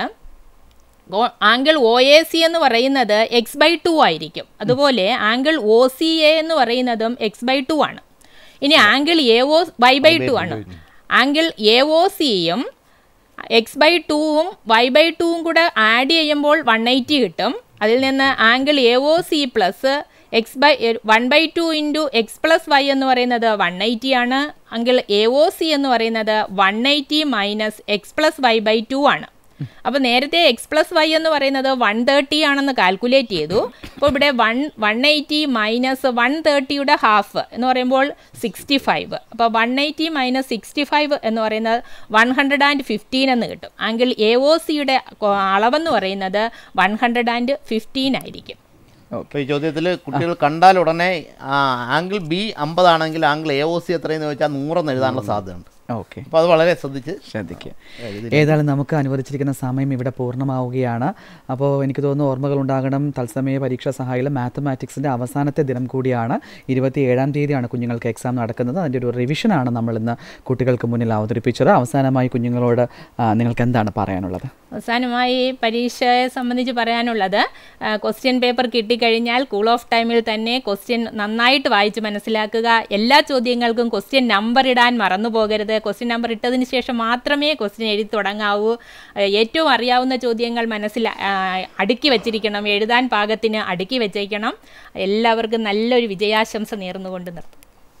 ആംഗിൾ ഒ എ സി എന്ന് പറയുന്നത് എക്സ് ബൈ ടു ആയിരിക്കും അതുപോലെ ആംഗിൾ ഒ സി എ എന്ന് പറയുന്നതും എക്സ് ബൈ ടു ആണ് ഇനി angle A O Y by two ആണ് ആംഗിൾ എ ഒ സിയും എക്സ് ബൈ ടൂവും വൈ ബൈ ടൂവും കൂടെ ആഡ് ചെയ്യുമ്പോൾ വൺ എയ്റ്റി കിട്ടും അതിൽ നിന്ന് angle A O C plus x by one by two into x plus y എന്ന് പറയുന്നത് വൺ എയ്റ്റി ആണ് ആംഗിൾ എ ഒ സി എന്ന് പറയുന്നത് one eighty minus x plus y by two ആണ് അപ്പോൾ നേരത്തെ എക്സ് പ്ലസ് വൈ എന്ന് പറയുന്നത് വൺ തേർട്ടി ആണെന്ന് കാൽക്കുലേറ്റ് ചെയ്തു അപ്പോൾ ഇവിടെ one one eighty minus one തേർട്ടിയുടെ ഹാഫ് എന്ന് പറയുമ്പോൾ സിക്സ്റ്റി ഫൈവ് അപ്പോൾ one eighty minus sixty five എന്ന് പറയുന്നത് വൺ ഹൺഡ്രഡ് ആൻഡ് ഫിഫ്റ്റീൻ എന്ന് കിട്ടും ആങ്കിൽ എ ഒ സിയുടെ അളവെന്ന് പറയുന്നത് വൺ ഹൺഡ്രഡ് ആൻഡ് ഫിഫ്റ്റീൻ ആയിരിക്കും അപ്പോൾ ഈ ചോദ്യത്തിൽ കുട്ടികൾ കണ്ടാൽ ഉടനെ ആംഗിൾ ബി അമ്പതാണെങ്കിൽ ആംഗിൾ എ ഒ സി എത്രയെന്ന് ചോദിച്ചാൽ നൂറെന്ന് എഴുതാനുള്ള സാധ്യതയുണ്ട് ഓക്കെ അപ്പോൾ അത് വളരെ ശ്രദ്ധിച്ച് ശ്രദ്ധിക്കുക ഏതായാലും നമുക്ക് അനുവദിച്ചിരിക്കുന്ന സമയം ഇവിടെ പൂർണ്ണമാവുകയാണ് അപ്പോൾ എനിക്ക് തോന്നുന്നു ഓർമ്മകൾ ഉണ്ടാകണം തത്സമയ പരീക്ഷാ സഹായിയിൽ മാത്തമാറ്റിക്സിൻ്റെ അവസാനത്തെ ദിനം കൂടിയാണ് ഇരുപത്തി ഏഴാം തീയതിയാണ് കുഞ്ഞുങ്ങൾക്ക് എക്സാം നടക്കുന്നത് അതിൻ്റെ ഒരു റിവിഷനാണ് നമ്മൾ ഇന്ന് കുട്ടികൾക്ക് മുന്നിൽ അവതരിപ്പിച്ചത് അവസാനമായി കുഞ്ഞുങ്ങളോട് ആ, നിങ്ങൾക്ക് എന്താണ് പറയാനുള്ളത് അവസാനമായി പരീക്ഷയെ സംബന്ധിച്ച് പറയാനുള്ളത് ക്വസ്റ്റ്യൻ പേപ്പർ കിട്ടിക്കഴിഞ്ഞാൽ കൂൾ ഓഫ് ടൈമിൽ തന്നെ ക്വസ്റ്റ്യൻ നന്നായിട്ട് വായിച്ച് മനസ്സിലാക്കുക എല്ലാ ചോദ്യങ്ങൾക്കും ക്വസ്റ്റ്യൻ നമ്പർ ഇടാൻ മറന്നു പോകരുത് ക്വസ്റ്റ്യൻ നമ്പർ ഇട്ടതിന് ശേഷം മാത്രമേ ക്വസ്റ്റ്യൻ എഴുതി തുടങ്ങാവൂ ആ, ഏറ്റവും അറിയാവുന്ന ചോദ്യങ്ങൾ മനസ്സിൽ ആ, അടുക്കി വെച്ചിരിക്കണം എഴുതാൻ പാകത്തിന് അടുക്കി വെച്ചേക്കണം എല്ലാവർക്കും നല്ലൊരു വിജയാശംസ നേർന്നുകൊണ്ട് നിർത്തും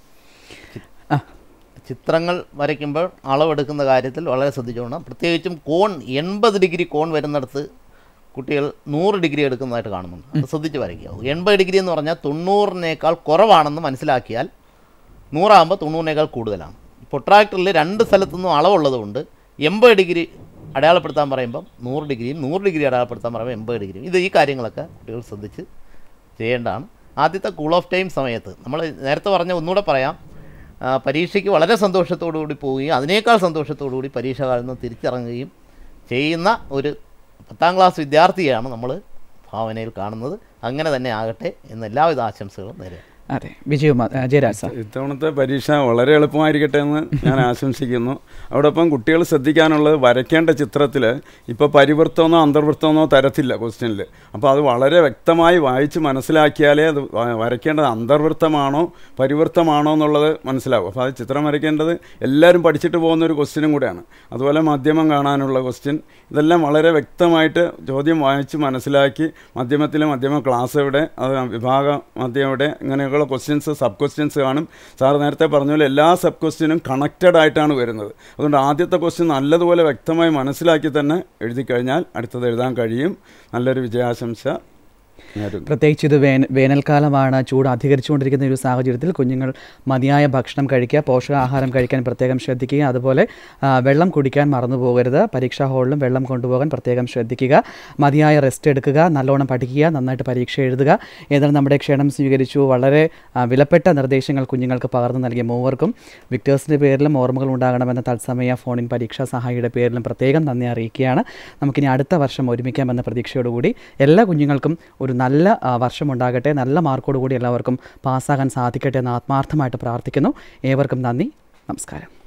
ആ ചിത്രങ്ങൾ വരയ്ക്കുമ്പോൾ അളവെടുക്കുന്ന കാര്യത്തിൽ വളരെ ശ്രദ്ധിച്ചോണം പ്രത്യേകിച്ചും കോൺ എൺപത് ഡിഗ്രി കോൺ വരുന്നിടത്ത് കുട്ടികൾ നൂറ് ഡിഗ്രി എടുക്കുന്നതായിട്ട് കാണുന്നുണ്ട് അത് ശ്രദ്ധിച്ച് വരയ്ക്കുക എൺപത് ഡിഗ്രി എന്ന് പറഞ്ഞാൽ തൊണ്ണൂറിനേക്കാൾ കുറവാണെന്ന് മനസ്സിലാക്കിയാൽ നൂറാകുമ്പോൾ തൊണ്ണൂറിനേക്കാൾ കൂടുതലാണ് പൊട്രാക്ടറിൽ രണ്ട് സ്ഥലത്തുനിന്നും അളവുള്ളതുകൊണ്ട് എൺപത് ഡിഗ്രി അടയാളപ്പെടുത്താൻ പറയുമ്പം നൂറ് ഡിഗ്രിയും നൂറ് ഡിഗ്രി അടയാളപ്പെടുത്താൻ പറയുമ്പോൾ എൺപത് ഡിഗ്രിയും ഇത് ഈ കാര്യങ്ങളൊക്കെ കുട്ടികൾ ശ്രദ്ധിച്ച് ചെയ്യേണ്ടതാണ് ആദ്യത്തെ കൂൾ ഓഫ് ടൈം സമയത്ത് നമ്മൾ നേരത്തെ പറഞ്ഞ ഒന്നുകൂടെ പറയാം ആ, പരീക്ഷയ്ക്ക് വളരെ സന്തോഷത്തോടു കൂടി പോവുകയും അതിനേക്കാൾ സന്തോഷത്തോടു കൂടി പരീക്ഷ കാലത്ത് നിന്ന് തിരിച്ചിറങ്ങുകയും ചെയ്യുന്ന ഒരു പത്താം ക്ലാസ് വിദ്യാർത്ഥിയാണ് നമ്മൾ ഭാവനയിൽ കാണുന്നത് അങ്ങനെ തന്നെ ആകട്ടെ എന്ന് എല്ലാവിധ ആശംസകളും നേരെ അതെ വിജയ് ജയരാജ് സാർ ഇത്തവണത്തെ പരീക്ഷ വളരെ എളുപ്പമായിരിക്കട്ടെ എന്ന് ഞാൻ ആശംസിക്കുന്നു അതോടൊപ്പം കുട്ടികൾ ശ്രദ്ധിക്കാനുള്ളത് വരയ്ക്കേണ്ട ചിത്രത്തിൽ ഇപ്പോൾ പരിവൃത്തമെന്നോ അന്തർവൃത്തമെന്നോ തരത്തില്ല ക്വസ്റ്റ്യനിൽ അപ്പോൾ അത് വളരെ വ്യക്തമായി വായിച്ച് മനസ്സിലാക്കിയാലേ അത് വ- വരയ്ക്കേണ്ടത് അന്തർവൃത്തമാണോ പരിവൃത്തമാണോ എന്നുള്ളത് മനസ്സിലാവും അപ്പോൾ അത് ചിത്രം വരയ്ക്കേണ്ടത് എല്ലാവരും പഠിച്ചിട്ട് പോകുന്ന ഒരു ക്വസ്റ്റ്യനും കൂടെയാണ് അതുപോലെ മാധ്യമം കാണാനുള്ള ക്വസ്റ്റ്യൻ ഇതെല്ലാം വളരെ വ്യക്തമായിട്ട് ചോദ്യം വായിച്ച് മനസ്സിലാക്കി മധ്യമത്തിലെ മധ്യമ ക്ലാസ് എവിടെ അത് വിഭാഗ മധ്യം എവിടെ ഇങ്ങനെയുള്ള ക്വസ്റ്റ്യൻസ് സബ് ക്വസ്റ്റ്യൻസ് കാണും സാർ നേരത്തെ പറഞ്ഞ പോലെ എല്ലാ സബ് ക്വസ്റ്റ്യനും കണക്റ്റഡ് ആയിട്ടാണ് വരുന്നത് അതുകൊണ്ട് ആദ്യത്തെ ക്വസ്റ്റ്യൻ നല്ലതുപോലെ വ്യക്തമായി മനസ്സിലാക്കി തന്നെ എഴുതി കഴിഞ്ഞാൽ അടുത്തത് എഴുതാൻ കഴിയും നല്ലൊരു വിജയാശംസ നേരുന്നു പ്രത്യേകിച്ച് ഇത് വേന വേനൽക്കാലമാണ് ചൂട് അധികരിച്ചുകൊണ്ടിരിക്കുന്ന ഒരു സാഹചര്യത്തിൽ കുഞ്ഞുങ്ങൾ മതിയായ ഭക്ഷണം കഴിക്കുക പോഷകാഹാരം കഴിക്കാൻ പ്രത്യേകം ശ്രദ്ധിക്കുക അതുപോലെ ആ, വെള്ളം കുടിക്കാൻ മറന്നു പോകരുത് പരീക്ഷാ ഹാളിലും വെള്ളം കൊണ്ടുപോകാൻ പ്രത്യേകം ശ്രദ്ധിക്കുക മതിയായ റെസ്റ്റ് എടുക്കുക നല്ലോണം പഠിക്കുക നന്നായിട്ട് പരീക്ഷ എഴുതുക ഏതായാലും നമ്മുടെ ക്ഷണം സ്വീകരിച്ചു വളരെ ആ, വിലപ്പെട്ട നിർദ്ദേശങ്ങൾ കുഞ്ഞുങ്ങൾക്ക് പകർന്നു നൽകിയ മൂവർക്കും വിക്ടേഴ്സിൻ്റെ പേരിലും ഓർമ്മകൾ ഉണ്ടാകണമെന്ന തത്സമയ ഫോണിൻ പരീക്ഷാ സഹായിയുടെ പേരിലും പ്രത്യേകം നന്ദി അറിയിക്കുകയാണ് നമുക്കിനി അടുത്ത വർഷം ഒരുമിക്കാമെന്ന പ്രതീക്ഷയോടുകൂടി എല്ലാ കുഞ്ഞുങ്ങൾക്കും ഒരു നല്ല ആ, വർഷം ഉണ്ടാകട്ടെ നല്ല മാർക്കോടുകൂടി എല്ലാവർക്കും പാസ്സാകാൻ സാധിക്കട്ടെ എന്ന് ആത്മാർത്ഥമായിട്ട് പ്രാർത്ഥിക്കുന്നു ഏവർക്കും നന്ദി നമസ്കാരം